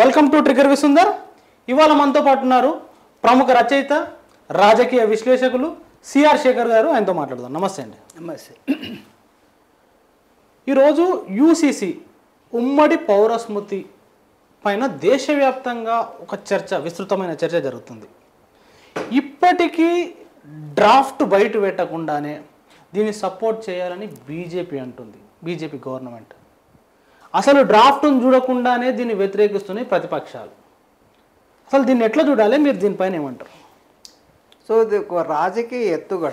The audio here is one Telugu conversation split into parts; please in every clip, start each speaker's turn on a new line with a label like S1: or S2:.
S1: వెల్కమ్ టు ట్రిగర్ విసుందర్ ఇవాళ మనతో పాటు ఉన్నారు ప్రముఖ రచయిత రాజకీయ విశ్లేషకులు సిఆర్ శేఖర్ గారు ఆయనతో మాట్లాడదాం నమస్తే అండి
S2: నమస్తే
S1: ఈరోజు యూసిసి ఉమ్మడి పౌర స్మృతి పైన దేశవ్యాప్తంగా ఒక చర్చ విస్తృతమైన చర్చ జరుగుతుంది ఇప్పటికీ డ్రాఫ్ట్ బయట పెట్టకుండానే దీన్ని సపోర్ట్ చేయాలని బీజేపీ అంటుంది బీజేపీ గవర్నమెంట్ అసలు డ్రాఫ్ట్ను చూడకుండానే దీన్ని వ్యతిరేకిస్తున్నాయి ప్రతిపక్షాలు అసలు దీన్ని ఎట్లా చూడాలి మీరు దీనిపైన ఏమంటారు
S2: సో ఇది ఒక రాజకీయ ఎత్తుగడ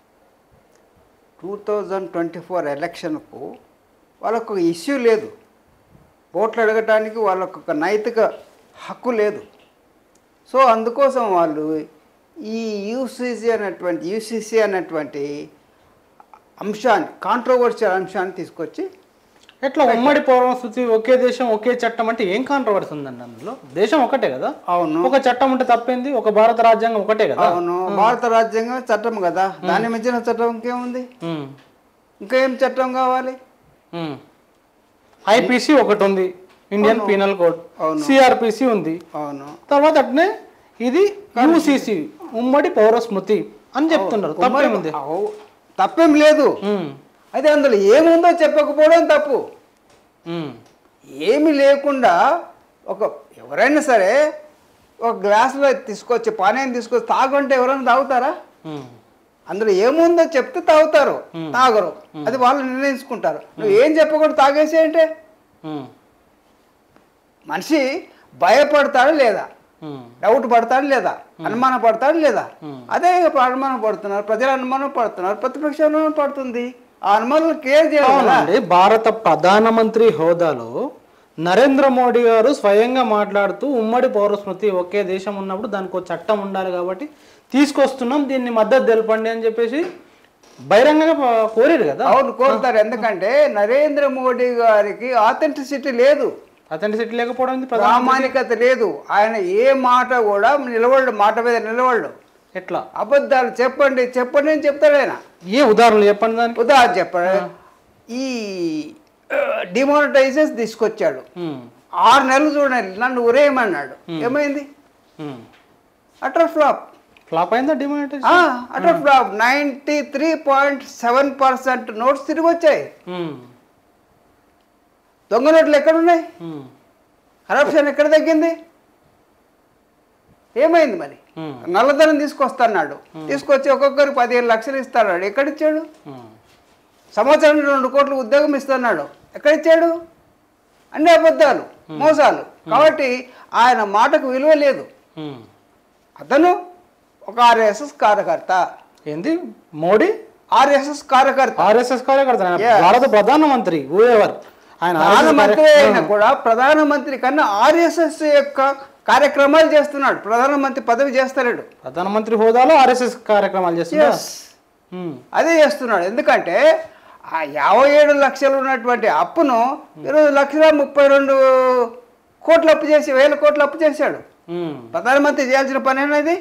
S2: టూ థౌజండ్ ట్వంటీ ఫోర్ ఎలక్షన్కు వాళ్ళకు ఒక ఇష్యూ లేదు ఓట్లు అడగటానికి వాళ్ళకు ఒక నైతిక హక్కు లేదు సో అందుకోసం వాళ్ళు ఈ యూసీసీ అనేటువంటి యూసీసీ అనేటువంటి అంశాన్ని కాంట్రవర్షియల్ అంశాన్ని తీసుకొచ్చి
S1: ఎట్లా ఉమ్మడి పౌర స్మృతి ఒకే దేశం ఒకే చట్టం అంటే ఏం కాంట్రవర్సీ ఉందండి అందులో దేశం ఒకటే కదా
S2: అవును
S1: ఒక చట్టం ఉంటే తప్పేంది ఒక భారత రాజ్యాంగం ఒకటే కదా
S2: అవును భారత రాజ్యాంగం చట్టం కదా దాన్ని మించిన చట్టం ఇంకేముంది
S1: ఉమ్,
S2: ఇంకా ఏం చట్టం కావాలి
S1: ఉమ్. ఐపీసీ ఒకటి ఉంది ఇండియన్ పీనల్ కోడ్
S2: అవును.
S1: సిఆర్పిసి ఉంది
S2: అవును
S1: తర్వాత అట్నే ఇది యూసిసి ఉమ్మడి పౌర స్మృతి అని చెప్తున్నారు తప్పేముంది
S2: అవు, తప్పేం లేదు
S1: ఉమ్,
S2: అయితే అందులో ఏముందో చెప్పకపోవడం తప్పు
S1: ఉమ్,
S2: ఏమి లేకుండా ఒక ఎవరైనా సరే ఒక గ్లాసులో తీసుకొచ్చి పానీయం తీసుకొచ్చి తాగుంటే ఎవరైనా తాగుతారా
S1: ఉమ్,
S2: అందులో ఏముందో చెప్తే తాగుతారు తాగరు అది వాళ్ళు నిర్ణయించుకుంటారు నువ్వు ఏం చెప్పకుండా తాగేసి అంటే
S1: ఉమ్,
S2: మనిషి భయపడతాడు లేదా
S1: ఉమ్,
S2: డౌట్ పడతాడు లేదా అనుమాన పడతాడు లేదా అదే అనుమానం పడుతున్నారు ప్రజలు అనుమానం పడుతున్నారు ప్రతిపక్ష అనుమానం పడుతుంది ఆ అనుమానం క్లియర్ చేయాలి కదా.
S1: అవునండి భారత ప్రధానమంత్రి హోదాలో నరేంద్ర మోడీ గారు స్వయంగా మాట్లాడుతూ ఉమ్మడి పౌర స్మృతి ఒకే దేశం ఉన్నప్పుడు దానికి ఒక చట్టం ఉండాలి కాబట్టి తీసుకొస్తున్నాం దీన్ని మద్దతు తెలపండి అని చెప్పేసి బహిరంగంగా ప- కోరారు కదా
S2: అవును కోరుతారు ఎందుకంటే నరేంద్ర మోడీ గారికి ఆథెంటిసిటీ లేదు
S1: అథెంటిసిటీ లేకపోవడం ఇది ప్రధాన
S2: ప్రామాణికత లేదు ఆయన ఏ మాట కూడా నిలవడు మాట మీద నిలవడు
S1: ఎట్లా
S2: అబద్ధాలు చెప్పండి చెప్పండి అని చెప్తాడు ఆయన
S1: ఏ ఉదాహరణలు చెప్పండి దానికి
S2: ఉదాహరణ చెప్పండి ఈ డిమానిటైజెస్ తీసుకొచ్చాడు
S1: ఉమ్,
S2: ఆరు నెలలు చూడండి నన్ను ఉరేయమన్నాడు ఏమైంది
S1: ఉమ్.
S2: అటర్ ఫ్లాప్
S1: ఫ్లాప్ అయిందా demand
S2: utter flop ninety three point seven percent notes తిరిగి వచ్చాయి దొంగ నోట్లు ఎక్కడున్నాయి కరప్షన్ ఎక్కడ తగ్గింది ఏమైంది మరి నల్లధనం తీసుకొస్తాడు తీసుకొచ్చి ఒక్కొక్కరు పదిహేను లక్షలు ఇస్తాడు ఎక్కడిచ్చాడు సంవత్సరం రెండు కోట్ల ఉద్యోగం ఇస్తున్నాడు ఎక్కడిచ్చాడు అన్ని అబద్ధాలు మోసాలు కాబట్టి ఆయన మాటకు విలువ లేదు అతను ఒక ఆర్ఎస్ఎస్ కార్యకర్త
S1: ఏంది మోడీ
S2: ఆర్ఎస్ఎస్ కార్యకర్త
S1: ఆర్ఎస్ఎస్ కార్యకర్త ఆయన
S2: Yes.
S1: భారత ప్రధానమంత్రి ఎవర్ ఆయన RSS
S2: ప్రధానమంత్రి
S1: కార్య-
S2: అయినా కూడా ప్రధానమంత్రి కన్నా ఆర్ఎస్ఎస్ యొక్క కార్యక్రమాలు చేస్తున్నాడు ప్రధానమంత్రి పదవి చేస్తున్నాడు
S1: ప్రధానమంత్రి హోదాలో ఆర్ఎస్ఎస్ కార్యక్రమాలు చేస్తున్నారు
S2: Yes. అదే చేస్తున్నాడు ఎందుకంటే ఆ యాభై ఏడు లక్షలు ఉన్నటువంటి అప్పును ఈరోజు లక్షల ముప్పై రెండు కోట్లు అప్పు చేసి వేల కోట్లు అప్పు చేశాడు ప్రధానమంత్రి చేయాల్సిన పని అనేది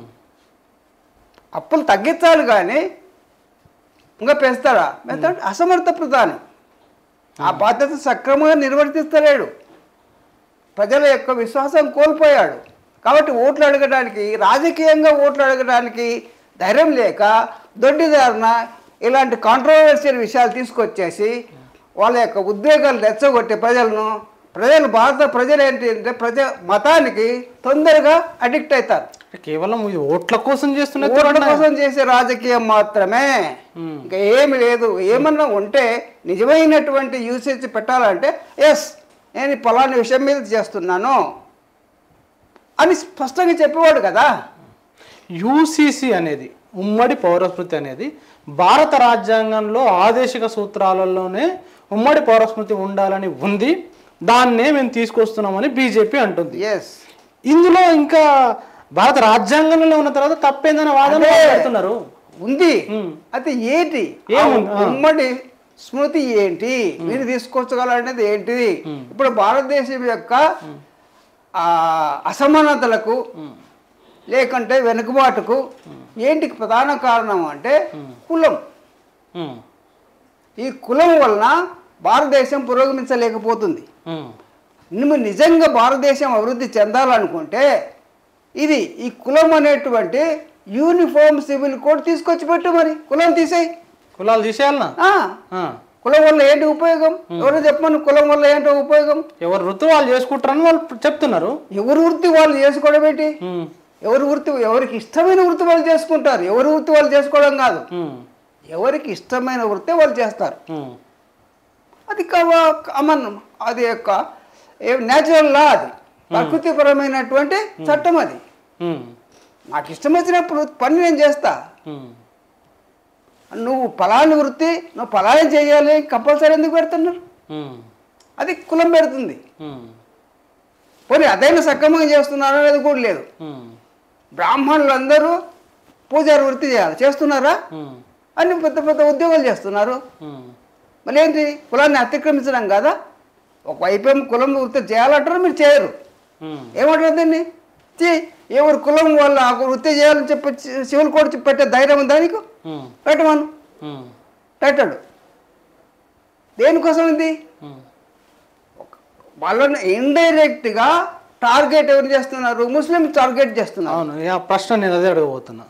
S2: అప్పులు తగ్గించాలి కానీ ఇంకా పెంచుతాడా పెంచాడు అసమర్థ ప్రధాని ఆ బాధ్యత సక్రమంగా నిర్వర్తిస్తలేడు ప్రజల యొక్క విశ్వాసం కోల్పోయాడు కాబట్టి ఓట్లు అడగడానికి రాజకీయంగా ఓట్లు అడగడానికి ధైర్యం లేక దొడ్డిదారిన ఇలాంటి కాంట్రవర్షియల్ విషయాలు తీసుకొచ్చేసి వాళ్ళ యొక్క ఉద్వేగాలు రెచ్చగొట్టి ప్రజలను ప్రజలు భారత ప్రజలు ఏంటి అంటే ప్రజ మతానికి తొందరగా అడిక్ట్ అవుతారు
S1: కేవలం ఇది ఓట్ల కోసం చేస్తున్న
S2: ఓట్ల కోసం చేసే రాజకీయం మాత్రమే ఇంకా ఏమి లేదు ఏమన్నా ఉంటే నిజమైనటువంటి యూసేజ్ పెట్టాలంటే ఎస్ నేను ఈ పలానా విషయం మీద చేస్తున్నాను అని స్పష్టంగా చెప్పేవాడు కదా
S1: యూసిసి అనేది ఉమ్మడి పౌరస్మృతి అనేది భారత రాజ్యాంగంలో ఆదేశిక సూత్రాలలోనే ఉమ్మడి పౌరస్మృతి ఉండాలని ఉంది దాన్నే మేము తీసుకొస్తున్నామని బీజేపీ అంటుంది
S2: ఎస్
S1: ఇందులో ఇంకా భారత రాజ్యాంగంలో ఉన్న తర్వాత తప్పేందనే వాదన
S2: అదే.
S1: మాట్లాడుతున్నారు
S2: ఉంది
S1: ఉమ్.
S2: అయితే ఏంటి
S1: ఏముంది?
S2: ఆ ఉమ్మడి స్మృతి ఏంటి మీరు తీసుకొచ్చగలనేది ఏంటిది ఇప్పుడు భారతదేశం యొక్క ఆ, అసమానతలకు లేకుంటే వెనుకబాటుకు ఏంటి ప్రధాన కారణం అంటే కులం
S1: ఉమ్,
S2: ఈ కులం వలన భారతదేశం పురోగమించలేకపోతుంది
S1: ఉమ్,
S2: నువ్వు నిజంగా భారతదేశం అభివృద్ధి చెందాలనుకుంటే ఇది ఈ కులం అనేటువంటి యూనిఫామ్ సివిల్ కోడ్ తీసుకొచ్చి పెట్టు మరి కులం తీసేయి
S1: కులాలు తీసేయాలనా
S2: ఆ,
S1: ఆ.
S2: కులం వల్ల ఏంటి ఉపయోగం ఎవరు చెప్పమని కులం వల్ల ఏంటో ఉపయోగం
S1: ఎవరు వృత్తి వాళ్ళు చేసుకుంటారని వాళ్ళు చెప్తున్నారు
S2: ఎవరు వృత్తి వాళ్ళు చేసుకోవడం ఏంటి
S1: ఉమ్,
S2: ఎవరి వృత్తి ఎవరికి ఇష్టమైన వృత్తి వాళ్ళు చేసుకుంటారు ఎవరి వృత్తి వాళ్ళు చేసుకోవడం కాదు
S1: ఉమ్,
S2: ఎవరికి ఇష్టమైన వృత్తి వాళ్ళు చేస్తారు
S1: ఉమ్,
S2: అది కామన్ అది యొక్క న్యాచురల్ లా అది ప్రకృతిపరమైనటువంటి చట్టం అది
S1: ఉమ్,
S2: నాకు ఇష్టం వచ్చినప్పుడు పని నేను చేస్తా
S1: ఉమ్.
S2: నువ్వు ఫలాని వృత్తి నువ్వు ఫలాని చేయాలి కంపల్సరీ ఎందుకు పెడుతున్నారు
S1: ఉమ్,
S2: అది కులం పెడుతుంది
S1: ఉమ్,
S2: పోనీ అదైనా సక్రమంగా చేస్తున్నారో అనేది కూడా లేదు
S1: ఉమ్,
S2: బ్రాహ్మణులు అందరూ పూజారి వృత్తి చేయాలి చేస్తున్నారా
S1: ఉమ్,
S2: అన్ని పెద్ద పెద్ద ఉద్యోగాలు చేస్తున్నారు
S1: ఉమ్,
S2: మళ్ళీ ఏంటి కులాన్ని అతిక్రమించడం కదా ఒకవైపు ఏమో కులం వృత్తి చేయాలంటారు మీరు చేయరు
S1: ఉమ్,
S2: ఏమంటారు దీన్ని చీ, ఎవరు కులం వాళ్ళ ఆ వృత్తి చేయాలని చెప్పి సివిల్ కోడ్ చెప్పి పెట్టే ధైర్యం ఉందా నీకు
S1: ఉమ్,
S2: పెట్టమను
S1: ఉమ్,
S2: పెట్టాడు దేనికోసం ఇది
S1: ఉమ్.
S2: వాళ్ళని ఇండైరెక్ట్గా టార్గెట్ ఎవరు చేస్తున్నారు ముస్లిం టార్గెట్ చేస్తున్నారు
S1: అవును ఈ ఆ ప్రశ్న నేను అదే అడగబోతున్నా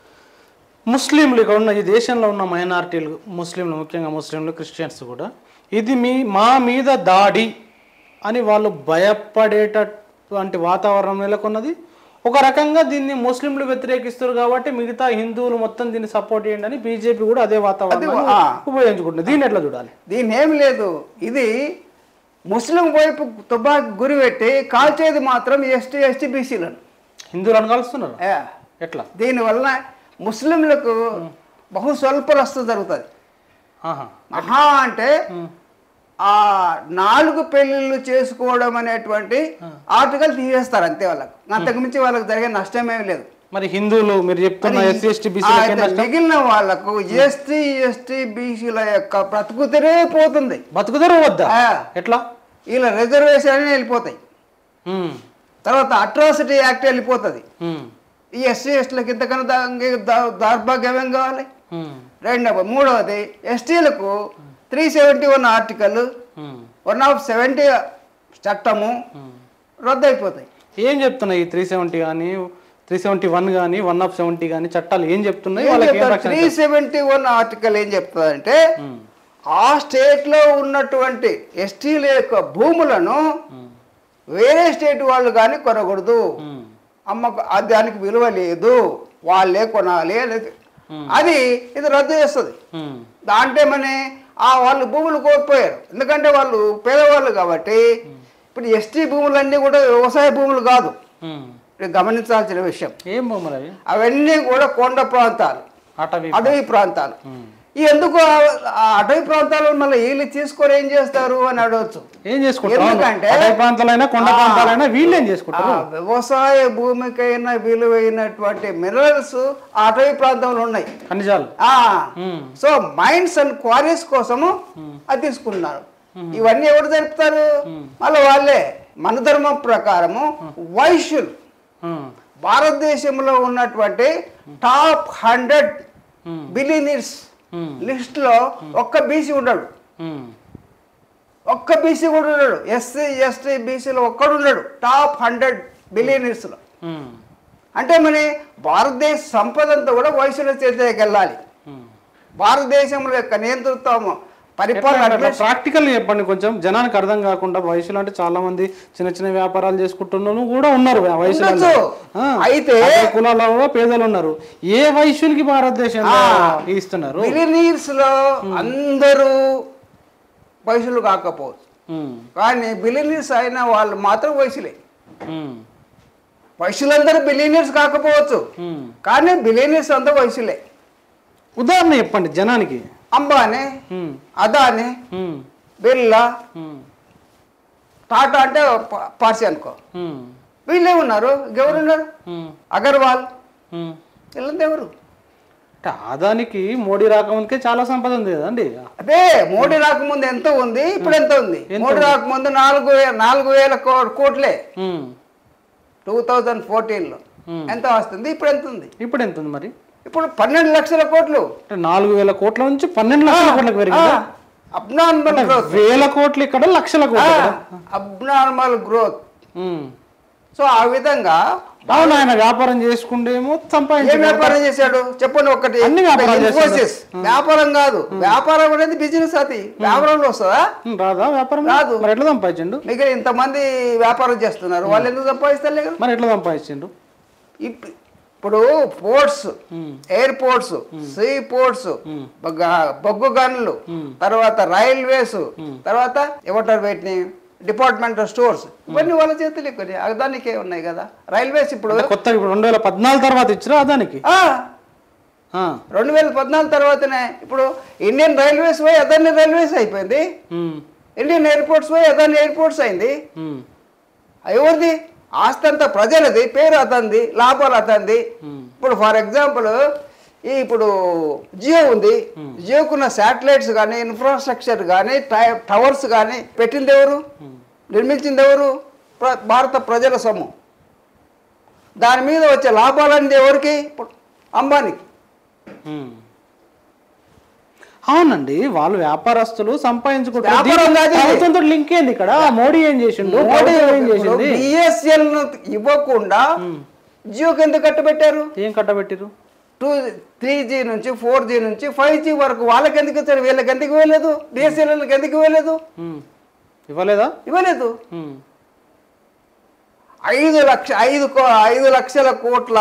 S1: ముస్లింలు ఇక్కడ ఉన్న ఈ దేశంలో ఉన్న మైనారిటీలు ముస్లింలు ముఖ్యంగా ముస్లింలు క్రిస్టియన్స్ కూడా ఇది మీ మా మీద దాడి అని వాళ్ళు భయపడేటటువంటి వాతావరణం నెలకొన్నది ఒక రకంగా దీన్ని ముస్లింలు వ్యతిరేకిస్తారు కాబట్టి మిగతా హిందువులు మొత్తం దీన్ని సపోర్ట్ చేయండి అని బీజేపీ కూడా అదే వాతావరణం
S2: ఆ.
S1: ఉపయోగించుకుంటుంది దీన్ని ఎట్లా చూడాలి
S2: దీని ఏం లేదు ఇది ముస్లిం వైపు తుపాకి గురి పెట్టి కాల్చేది మాత్రం ఎస్టీ ఎస్టీ బీసీలను
S1: హిందువులను కలుస్తున్నారు ఎట్లా
S2: దీనివల్ల ముస్లింలకు బహు స్వల్ప నష్టం జరుగుతుంది
S1: ఆహా
S2: మహా అంటే ఆ నాలుగు పెళ్ళిళ్ళు చేసుకోవడం అనేటువంటి ఆర్టికల్ తీసేస్తారు అంతే వాళ్ళకు అంతకుమించి వాళ్ళకి జరిగే నష్టం ఏమీ లేదు
S1: మరి హిందువులు మీరు చెప్తున్న ఎస్సీ ఎస్టీ
S2: ఆ,
S1: బీసీలకి
S2: అయితే మిగిలిన వాళ్ళకు ఎస్టీ ఎస్టీ బీసీల యొక్క బ్రతుకుతేనే పోతుంది
S1: బతుకుతారు వద్దా
S2: ఆ,
S1: ఎట్లా
S2: వీళ్ళ రిజర్వేషన్ అని వెళ్ళిపోతాయి
S1: ఉమ్,
S2: తర్వాత అట్రాసిటీ యాక్ట్ వెళ్ళిపోతుంది
S1: ఉమ్,
S2: ఈ ఎస్సీ ఎస్టీలకు ఇంతకన్నా దా- దా- దౌర్భాగ్యం ఏం కావాలి
S1: ఉమ్,
S2: రెండవ మూడవది ఎస్టీలకు three seventy one article
S1: um,
S2: one of seventy చట్టము
S1: ఉమ్.
S2: రద్దు అయిపోతాయి
S1: ఏం చెప్తున్నాయి ఈ త్రీ సెవెంటీ కానీ త్రీ సెవెంటీ వన్ కానీ వన్ ఆఫ్ సెవెంటీ కానీ చట్టాలు ఏం చెప్తున్నాయి వాళ్ళకి ఏం రక్షణ
S2: త్రీ సెవెంటీ వన్ ఆర్టికల్ ఏం చెప్తుందంటే
S1: ఉమ్,
S2: ఆ స్టేట్లో ఉన్నటువంటి ఎస్టీల యొక్క భూములను
S1: ఉమ్,
S2: వేరే స్టేట్ వాళ్ళు కానీ కొనకూడదు
S1: ఉమ్,
S2: అమ్మకు ఆ దానికి విలువ లేదు వాళ్ళే కొనాలి అనేది అది ఇది రద్దు చేస్తుంది
S1: ఉమ్,
S2: దాంట్లో ఏమని ఆ వాళ్ళు భూములు కోల్పోయారు ఎందుకంటే వాళ్ళు పేదవాళ్ళు కాబట్టి ఇప్పుడు ఎస్టీ భూములన్నీ కూడా వ్యవసాయ భూములు కాదు
S1: ఉమ్.
S2: ఇది గమనించాల్సిన విషయం
S1: ఏం బొమ్మలు అవి
S2: అవన్నీ కూడా కొండ ప్రాంతాలు
S1: అటవీ
S2: అడవి ప్రాంతాలు
S1: ఉమ్.
S2: ఈ ఎందుకు ఆ- ఆ అటవీ ప్రాంతాలు మళ్ళీ వీళ్ళు తీసుకొని ఏం చేస్తారు అని అడగచ్చు
S1: ఏం చేసుకుంటారు
S2: ఎందుకంటే-
S1: అటవీ ప్రాంతాలైనా కొండ
S2: ఆ.
S1: ప్రాంతాలైనా వీళ్ళు ఏం
S2: ఆ
S1: చేసుకుంటారు
S2: వ్యవసాయ భూమికైన విలువైనటువంటి మినరల్స్ ఆ అటవీ ప్రాంతంలో ఉన్నాయి
S1: ఖనిజాలు
S2: ఆ
S1: um,
S2: so mines and quarries కోసము అది తీసుకున్నారు ఇవన్నీ ఎవరు జరుపుతారు మళ్ళీ వాళ్ళే మన ధర్మం ప్రకారము వైశ్యులు
S1: ఉమ్,
S2: భారతదేశంలో ఉన్నటువంటి top hundred
S1: um,
S2: billionaires
S1: um,
S2: లిస్ట్లో ఒక్క బీసీ ఉండడు
S1: ఉమ్,
S2: ఒక్క బీసీ కూడా ఉన్నాడు ఎస్సీ ఎస్టీ బీసీలో ఒక్కడు ఉన్నాడు టాప్ హండ్రెడ్ బిలియనీర్స్లో
S1: ఉమ్,
S2: అంటే మరి భారతదేశ సంపద అంతా కూడా వయసుల చేతికి వెళ్ళాలి
S1: ఉమ్.
S2: భారతదేశంలో యొక్క నియంతృత్వం పరిపాలన administration-
S1: ప్రాక్టికల్ చెప్పండి కొంచెం జనానికి అర్థం కాకుండా వయసులో అంటే చాలా మంది చిన్న చిన్న వ్యాపారాలు చేసుకుంటున్న కూడా ఉన్నారు ఆ వయసులో
S2: ఉండొచ్చు.
S1: ఆ,
S2: అయితే
S1: అదే కులాలలో కూడా పేదలు ఉన్నారు ఏ వయసులకి భారతదేశంలో ఇస్తున్నారు
S2: బిలియనీర్స్ లో అందరూ వయసులు కాకపోవచ్చు
S1: ఉమ్,
S2: కానీ బిలియనీర్స్ అయిన వాళ్ళు మాత్రం వయసులే
S1: ఉమ్,
S2: వయసులందరూ బిలియనీర్స్ కాకపోవచ్చు
S1: ఉమ్.
S2: కానీ బిలియనీర్స్ అంతా వయసులే
S1: ఉదాహరణ చెప్పండి జనానికి
S2: అంబానీ
S1: ఉమ్,
S2: అదానీ
S1: ఉమ్,
S2: బిర్లా
S1: ఉమ్,
S2: టాటా అంటే ప- పార్సీ అనుకో
S1: ఉమ్,
S2: వీళ్ళే ఉన్నారు ఎవరున్నారు
S1: ఉమ్,
S2: అగర్వాల్
S1: ఉమ్.
S2: వీళ్ళంతా ఎవరు
S1: అంటే ఆదానికి మోడీ రాకముందుకే చాలా సంపద ఉంది కదండి
S2: అదే మోడీ రాకముందు ఎంత ఉంది ఇప్పుడు ఎంత ఉంది
S1: ఎంత
S2: మోడీ రాకముందు నాలుగు వే- నాలుగు వేల కో- కోట్లే
S1: ఉమ్,
S2: టూ థౌజండ్ ఫోర్టీన్లో
S1: Hmm.
S2: ఎంత వస్తుంది ఇప్పుడు ఎంత ఉంది
S1: ఇప్పుడు ఎంత ఉంది మరి
S2: ఇప్పుడు పన్నెండు లక్షల కోట్లు
S1: అంటే నాలుగు వేల కోట్ల నుంచి పన్నెండు లక్షల కోట్లకు పెరిగింది
S2: ఆ, అబ్నార్మల్ గ్రోత్
S1: వేల కోట్లు ఇక్కడ లక్షల కోట్లు ఇక్కడ.
S2: అబ్నార్మల్ గ్రోత్
S1: ఉమ్.
S2: సో ఆ విధంగా
S1: అవును ఆయన వ్యాపారం చేసుకుంటేమో
S2: ఏం
S1: సంపాదించాడు
S2: వ్యాపారం చేశాడు చెప్పండి ఒకటి
S1: అన్ని వ్యాపారాలు
S2: ఇన్ఫోసిస్ వ్యాపారం కాదు వ్యాపారం అనేది బిజినెస్ అది వ్యాపారంలో వస్తుందా
S1: ఉమ్, రాదా వ్యాపారం
S2: రాదు.
S1: మరి ఎట్లా సంపాదించండు
S2: మీకు ఇంతమంది వ్యాపారం చేస్తున్నారు వాళ్ళు ఎందుకు సంపాదిస్తలేరు
S1: మరి ఎట్లా సంపాదించిండు
S2: ఇప్- ఇప్పుడు పోర్ట్స్ ఎయిర్పోర్ట్స్ సీ పోర్ట్స్ బొగ్గు గనులు తర్వాత రైల్వేస్ తర్వాత ఏమంటారు వీటిని డిపార్ట్మెంటల్ స్టోర్స్ ఇవన్నీ వాళ్ళ చేతులు కొన్ని అదానికే ఉన్నాయి కదా రైల్వేస్ ఇప్పుడు
S1: కొత్తగా ఇప్పుడు రెండు వేల పద్నాలుగు తర్వాత ఇచ్చిరా అదానికి
S2: ఆ,
S1: ఆ.
S2: రెండు వేల పద్నాలుగు తర్వాతనే ఇప్పుడు ఇండియన్ రైల్వేస్ పోయి అదాని రైల్వేస్ అయిపోయింది
S1: ఉమ్.
S2: ఇండియన్ ఎయిర్పోర్ట్స్ పోయి అదాని ఎయిర్పోర్ట్స్ అయింది
S1: ఉమ్.
S2: ఎవరిది ఆస్తి అంతా ప్రజలది పేరు అతంది లాభాలు అతంది ఇప్పుడు ఫర్ ఎగ్జాంపుల్ ఈ ఇప్పుడు జియో ఉంది జియోకున్న శాటిలైట్స్ కానీ ఇన్ఫ్రాస్ట్రక్చర్ కానీ టవర్స్ కానీ పెట్టింది ఎవరు నిర్మించింది ఎవరు ప్ర- భారత ప్రజల సొమ్ము దాని మీద వచ్చే లాభాలన్నీ ఎవరికి ఇప్పుడు అంబానీకి
S1: ఉమ్. అవునండి వాళ్ళు వ్యాపారస్తులు సంపాదించుకుంటారు
S2: వ్యాపారం కాదు ఇది.
S1: ప్రభుత్వంతో లింక్ ఏంది ఇక్కడ మోడీ ఏం చేసిండు
S2: మోడీ
S1: ప్రభుత్వం ఏం చేసింది
S2: బిఎస్ఎల్ ఇవ్వకుండా జియోకి ఎందుకు కట్టబెట్టారు
S1: ఏం కట్టబెట్టిరు
S2: టూ త్రీ జీ నుంచి ఫోర్ జీ నుంచి ఫైవ్ జీ వరకు వాళ్ళకి ఎందుకు ఇచ్చారు వీళ్ళకి ఎందుకు ఇవ్వలేదు బిఎస్ఎన్ఎల్కి ఎందుకు ఇవ్వలేదు
S1: ఉమ్. ఇవ్వలేదా
S2: ఇవ్వలేదు
S1: ఉమ్.
S2: ఐదు లక్ష ఐదు కో- ఐదు లక్షల కోట్ల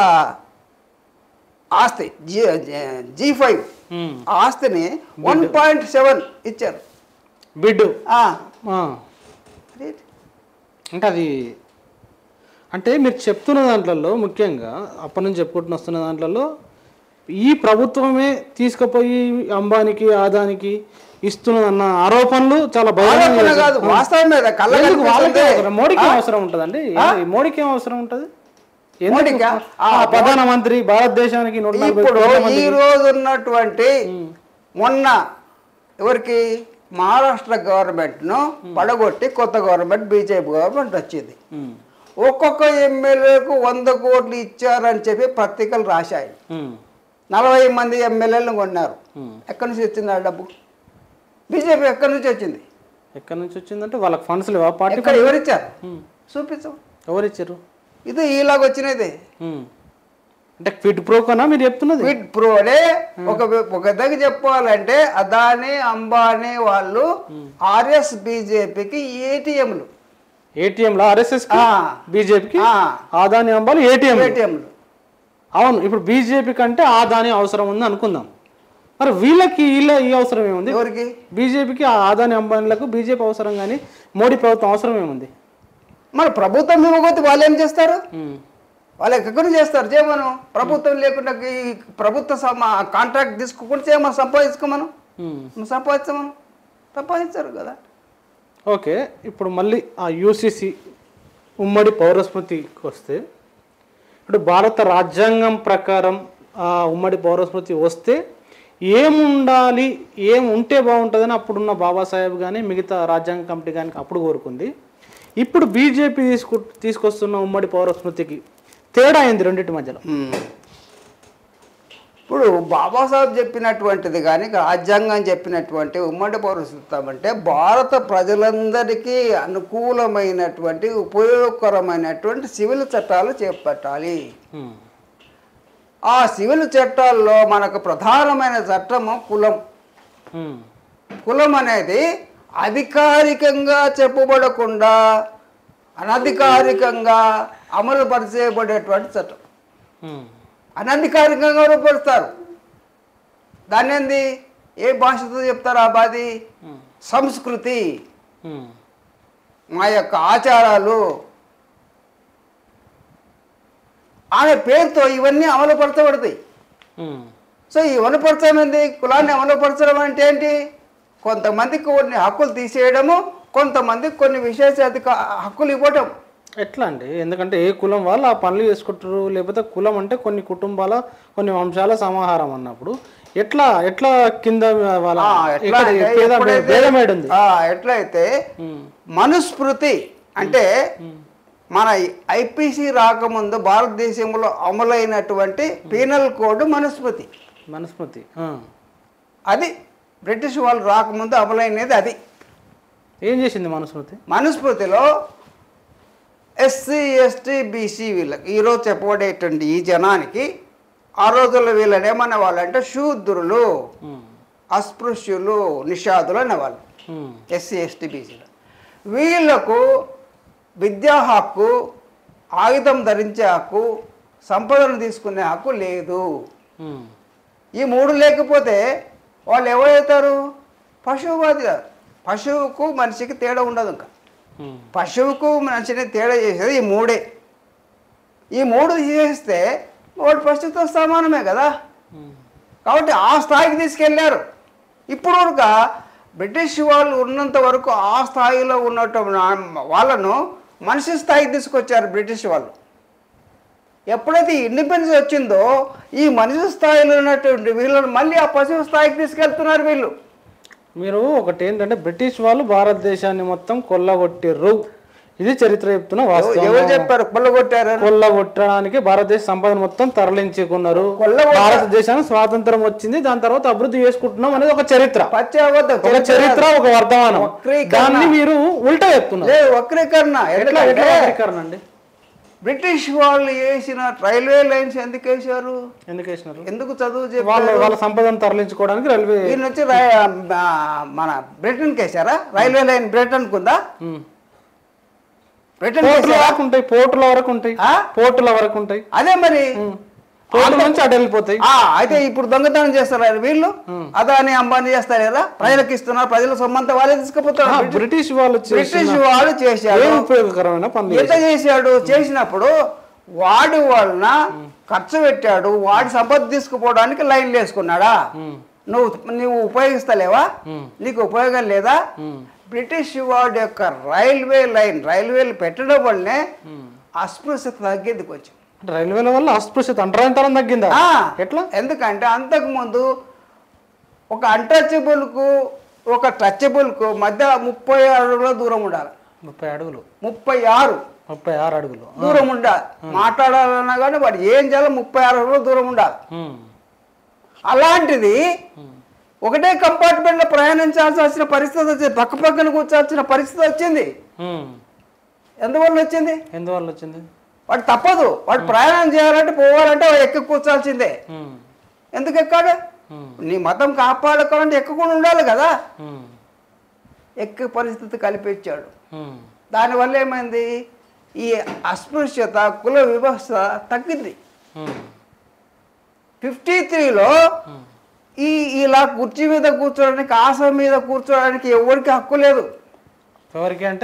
S2: ఆస్తి జీ జీ ఫైవ్
S1: ఉమ్.
S2: ఆ ఆస్తిని వన్ పాయింట్ సెవెన్ ఇచ్చారు
S1: బిడ్డు
S2: ఆ.
S1: ఆ. అంటే అది అంటే మీరు చెప్తున్న దాంట్లలో ముఖ్యంగా అప్పటి నుంచి చెప్పుకుంటున్న వస్తున్న దాంట్లలో ఈ ప్రభుత్వమే తీసుకుపోయి అంబానికి ఆదానికి ఇస్తున్నదన్న ఆరోపణలు చాలా బహిరంగంగా
S2: ఆరోపణ
S1: చేశారు.
S2: కాదు వాస్తవం మీద కళ్ళ
S1: ఎందుకు వాళ్ళకే
S2: కనిపిస్తుంది.
S1: అవసరం? మోడీకి ఏం అవసరం ఉంటుందండి ఏంది? మోడీకి ఏం అవసరం ఉంటుంది ఎందుకు?
S2: మోడీకా?
S1: ఆ, ప్రధానమంత్రి భారతదేశానికి నూట నలభై
S2: ఇప్పుడు
S1: కోట్ల
S2: ఈ
S1: మందికి-
S2: రోజు ఉన్నటువంటి మొన్న ఎవరికి మహారాష్ట్ర గవర్నమెంట్ ను పడగొట్టి కొత్త గవర్నమెంట్ బీజేపీ గవర్నమెంట్ వచ్చింది
S1: ఉమ్.
S2: ఒక్కొక్క ఎమ్మెల్యేకు వంద కోట్లు ఇచ్చారని చెప్పి పత్రికలు రాశాయి
S1: ఉమ్.
S2: నలభై మంది ఎమ్మెల్యేలను కొన్నారు
S1: ఉమ్.
S2: ఎక్కడి నుంచి వచ్చింది ఆ డబ్బు బీజేపీ ఎక్కడి నుంచి వచ్చింది
S1: ఎక్కడి నుంచి వచ్చిందంటే వాళ్ళకి ఫండ్స్ లేవా పార్టీ
S2: ఎక్కడ ఎవరిచ్చారు
S1: ఉమ్.
S2: చూపించు
S1: ఎవరిచ్చారు
S2: ఇది ఈలాగ వచ్చినది
S1: ఉమ్. అంటే క్విడ్ ప్రోకోనా మీరు చెప్తున్నది
S2: క్విడ్ ప్రోనే ఒక ఒక దగ్గర చెప్పాలంటే అదాని అంబానీ వాళ్ళు ఆర్ఎస్ బీజేపీకి ఏటీఎంలు
S1: ఏటీఎంలో ఆర్ఎస్ఎస్
S2: ఆ.
S1: బీజేపీకి
S2: ఆ.
S1: ఆదాని అంబాలి ఏటీఎం
S2: ఏటీఎంలు
S1: అవును ఇప్పుడు బీజేపీ కంటే ఆదాని అవసరం ఉంది అనుకుందాం మరి వీళ్ళకి వీళ్ళ ఈ అవసరం ఏముంది
S2: ఎవరికి
S1: బీజేపీకి ఆ ఆదాని అంబానీలకు బీజేపీ అవసరం కానీ మోడీ ప్రభుత్వం అవసరం ఏముంది
S2: మరి ప్రభుత్వం ఇవ్వకపోతే వాళ్ళు ఏం చేస్తారు
S1: ఉమ్.
S2: వాళ్ళు ఎక్కడి చేస్తారు చేయమను ప్రభుత్వం లేకుండా ఈ ప్రభుత్వ సమ- కాంట్రాక్ట్ తీసుకోకుండా చేయమని సంపాదించుకోమను
S1: ఉమ్.
S2: సంపాదించమను సంపాదించారు కదా
S1: ఓకే ఇప్పుడు మళ్ళీ ఆ యూసిసి ఉమ్మడి పౌరస్మృతికి వస్తే ఇప్పుడు భారత రాజ్యాంగం ప్రకారం ఆ ఉమ్మడి పౌరస్మృతి వస్తే ఏముండాలి ఏం ఉంటే బాగుంటుందని అప్పుడున్న బాబాసాహెబ్ కానీ మిగతా రాజ్యాంగ కమిటీ కానీ అప్పుడు కోరుకుంది ఇప్పుడు బీజేపీ తీసుకు తీసుకొస్తున్న ఉమ్మడి పౌరస్మృతికి తేడా అయింది రెండింటి మధ్యలో
S2: ఇప్పుడు బాబాసాహెబ్ చెప్పినటువంటిది కానీ రాజ్యాంగం చెప్పినటువంటి ఉమ్మడి పౌరసత్వం అంటే భారత ప్రజలందరికీ అనుకూలమైనటువంటి ఉపయోగకరమైనటువంటి సివిల్ చట్టాలు చేపట్టాలి
S1: ఉమ్.
S2: ఆ సివిల్ చట్టాల్లో మనకు ప్రధానమైన చట్టము కులం
S1: ఉమ్.
S2: కులం అనేది అధికారికంగా చెప్పబడకుండా అనధికారికంగా అమలు పరిచేయబడేటువంటి చట్టం
S1: ఉమ్.
S2: అనధికారికంగా రూపొస్తారు దాన్ని ఏంది ఏ భాషతో చెప్తారు ఆ బాధి సంస్కృతి
S1: ఉమ్.
S2: మా యొక్క ఆచారాలు ఆమె పేరుతో ఇవన్నీ అమలుపరచబడతాయి
S1: ఉమ్.
S2: సో ఈ అమలుపరచడం ఏంది కులాన్ని అమలుపరచడం అంటే ఏంటి కొంతమందికి కొన్ని హక్కులు తీసేయడము కొంతమందికి కొన్ని విశేష అధిక హక్కులు ఇవ్వటం
S1: ఎట్లా అండి ఎందుకంటే ఏ కులం వాళ్ళు ఆ పనులు చేసుకుంటారు లేకపోతే కులం అంటే కొన్ని కుటుంబాల కొన్ని వంశాల సమాహారం అన్నప్పుడు ఎట్లా ఎట్లా కింద వాళ్ళ
S2: ఆ, ఎట్లా
S1: ఇక్కడ
S2: అంటే
S1: భేద-
S2: ఎప్పుడైతే-
S1: భేదం ఏడుంది
S2: ఆ, ఎట్లయితే
S1: ఉమ్.
S2: మనుస్మృతి అంటే మన ఐపీసీ రాకముందు భారతదేశంలో అమలైనటువంటి పీనల్ కోడ్ మనుస్మృతి
S1: మనుస్మృతి ఆ.
S2: అది బ్రిటిష్ వాళ్ళు రాకముందు అమలైనది అది
S1: ఏం చేసింది మనుస్మృతి
S2: మనుస్మృతిలో ఎస్సీ ఎస్టీ బీసీ వీళ్ళకి ఈరోజు చెప్పబడేటువంటి ఈ జనానికి ఆ రోజుల్లో వీళ్ళని ఏమనే వాళ్ళు అంటే శూద్రులు
S1: ఉమ్,
S2: అస్పృశ్యులు నిషాదులు అనేవాళ్ళు
S1: ఉమ్,
S2: ఎస్సీ ఎస్టీ బీసీలు వీళ్లకు విద్యా హక్కు ఆయుధం ధరించే హక్కు సంపదను తీసుకునే హక్కు లేదు
S1: ఉమ్,
S2: ఈ మూడు లేకపోతే వాళ్ళు ఎవరవుతారు పశువువాది పశువుకు మనిషికి తేడా ఉండదు ఇంకా
S1: ఉమ్,
S2: పశువుకు మనిషిని తేడా చేసేది ఈ మూడే ఈ మూడు చేస్తే వాడు పశువుతో సమానమే కదా
S1: ఉమ్,
S2: కాబట్టి ఆ స్థాయికి తీసుకెళ్లారు ఇప్పుడు కనుక బ్రిటిష్ వాళ్ళు ఉన్నంత వరకు ఆ స్థాయిలో ఉన్నటువంటి వాళ్ళను మనిషి స్థాయికి తీసుకొచ్చారు బ్రిటిష్ వాళ్ళు ఎప్పుడైతే ఇండిపెండెన్స్ వచ్చిందో ఈ మనిషి స్థాయిలో ఉన్నటువంటి వీళ్ళని మళ్ళీ ఆ పశువు స్థాయికి తీసుకెళ్తున్నారు వీళ్ళు
S1: మీరు ఒకటి ఏంటంటే బ్రిటిష్ వాళ్ళు భారతదేశాన్ని మొత్తం కొల్లగొట్టిర్రు ఇది చరిత్ర చెప్తున్న
S2: ఎవ- ఎవరు
S1: వాస్తవం
S2: చెప్పారు కొల్లగొట్టారు
S1: కొల్లగొట్టడానికి భారతదేశ సంపదను మొత్తం తరలించుకున్నారు
S2: కొల్లగొట్ట-
S1: భారతదేశానికి స్వాతంత్రం వచ్చింది దాని తర్వాత అభివృద్ధి చేసుకుంటున్నాం అనేది ఒక చరిత్ర
S2: పచ్చి అబద్ధం
S1: ఒక చరిత్ర ఒక వర్ధమానం
S2: వక్రీకరణ.
S1: దాన్ని మీరు ఉల్టా చెప్తున్నారు
S2: లేదు వక్రీకరణ
S1: ఎట్లా ఎట్లా
S2: ఎందుకంటే
S1: వక్రీకరణ అండి
S2: బ్రిటిష్ వాళ్ళు వేసిన రైల్వే లైన్స్ ఎందుకు వేశారు
S1: ఎందుకు వేసినారు
S2: ఎందుకు చదువు
S1: వాళ్ళ
S2: చెప్పారు
S1: వాళ్ళ సంపదను తరలించుకోవడానికి రైల్వే
S2: దీని నుంచి రై- ఆ, మన బ్రిటన్కి వేశారా రైల్వే లైన్ బ్రిటన్కి ఉందా
S1: ఉమ్.
S2: బ్రిటన్
S1: పోర్టుల వరకు ఉంటాయి పోర్టుల వరకు ఉంటాయి
S2: ఆ?
S1: పోర్టుల వరకు ఉంటాయి
S2: అదే మరి
S1: పోర్టుల నుంచి అటు వెళ్ళిపోతాయి
S2: ఆ అయితే ఇప్పుడు దొంగతనం చేస్తారు వీళ్ళు అదాని అంబానీ చేస్తారు కదా ప్రజలకు ఇస్తున్నారు ప్రజల సొమ్మంతా వాళ్ళే
S1: ఆ,
S2: తీసుకుపోతున్నారు
S1: బ్రిటిష్ వాళ్ళు చేసిన
S2: బ్రిటిష్ వాళ్ళు చేశారు
S1: ఏం ఉపయోగకరమైన పనులు
S2: ఎంత చేశాడు చేసినప్పుడు వాడి వలన ఖర్చు పెట్టాడు వాడి సంపద తీసుకుపోవడానికి లైన్లు వేసుకున్నాడా నువ్వు నువ్వు ఉపయోగిస్తలేవా నీకు ఉపయోగం లేదా బ్రిటిష్ వాడి యొక్క రైల్వే లైన్ రైల్వేలు పెట్టడం వల్లనే అస్పృశ్యత తగ్గేది కొంచెం
S1: రైల్వేల వల్ల అస్పృశ్యత అంటరాంతరం తగ్గిందా
S2: ఆ,
S1: ఎట్లా
S2: ఎందుకంటే అంతకుముందు ఒక అన్టచబుల్కు ఒక టచబుల్కు మధ్య ముప్పై అడుగుల దూరం ఉండాలి
S1: ముప్పై అడుగులు
S2: ముప్పై ఆరు
S1: ముప్పై ఆరు అడుగులు
S2: దూరం ఉండాలి మాట్లాడాలన్నా కానీ వాడు ఏం చేయాలి ముప్పై ఆరు అడుగుల దూరం ఉండాలి
S1: ఉమ్.
S2: అలాంటిది ఒకటే కంపార్ట్మెంట్లో ప్రయాణించాల్సి వచ్చిన పరిస్థితి వచ్చింది పక్క పక్కన కూర్చోాల్సిన పరిస్థితి వచ్చింది
S1: ఉమ్.
S2: ఎందువల్ల వచ్చింది
S1: ఎందువల్ల వచ్చింది
S2: వాడు తప్పదు వాడు ప్రయాణం చేయాలంటే పోవాలంటే వాడు ఎక్కి కూర్చోాల్సిందే
S1: ఉమ్.
S2: ఎందుకు ఎక్కాడు
S1: ఉమ్.
S2: నీ మతం కాపాడుకోవాలంటే ఎక్కకుండా ఉండాలి కదా
S1: ఉమ్.
S2: ఎక్కే పరిస్థితి కల్పించాడు
S1: ఉమ్.
S2: దానివల్ల ఏమైంది ఈ అస్పృశ్యత కుల వివక్ష తగ్గింది
S1: ఉమ్.
S2: ఫిఫ్టీ త్రీలో ఈ ఇలా కుర్చీ మీద కూర్చోడానికి ఆసనం మీద కూర్చోడానికి ఎవరికి హక్కు లేదు
S1: ఎవరికి అంటే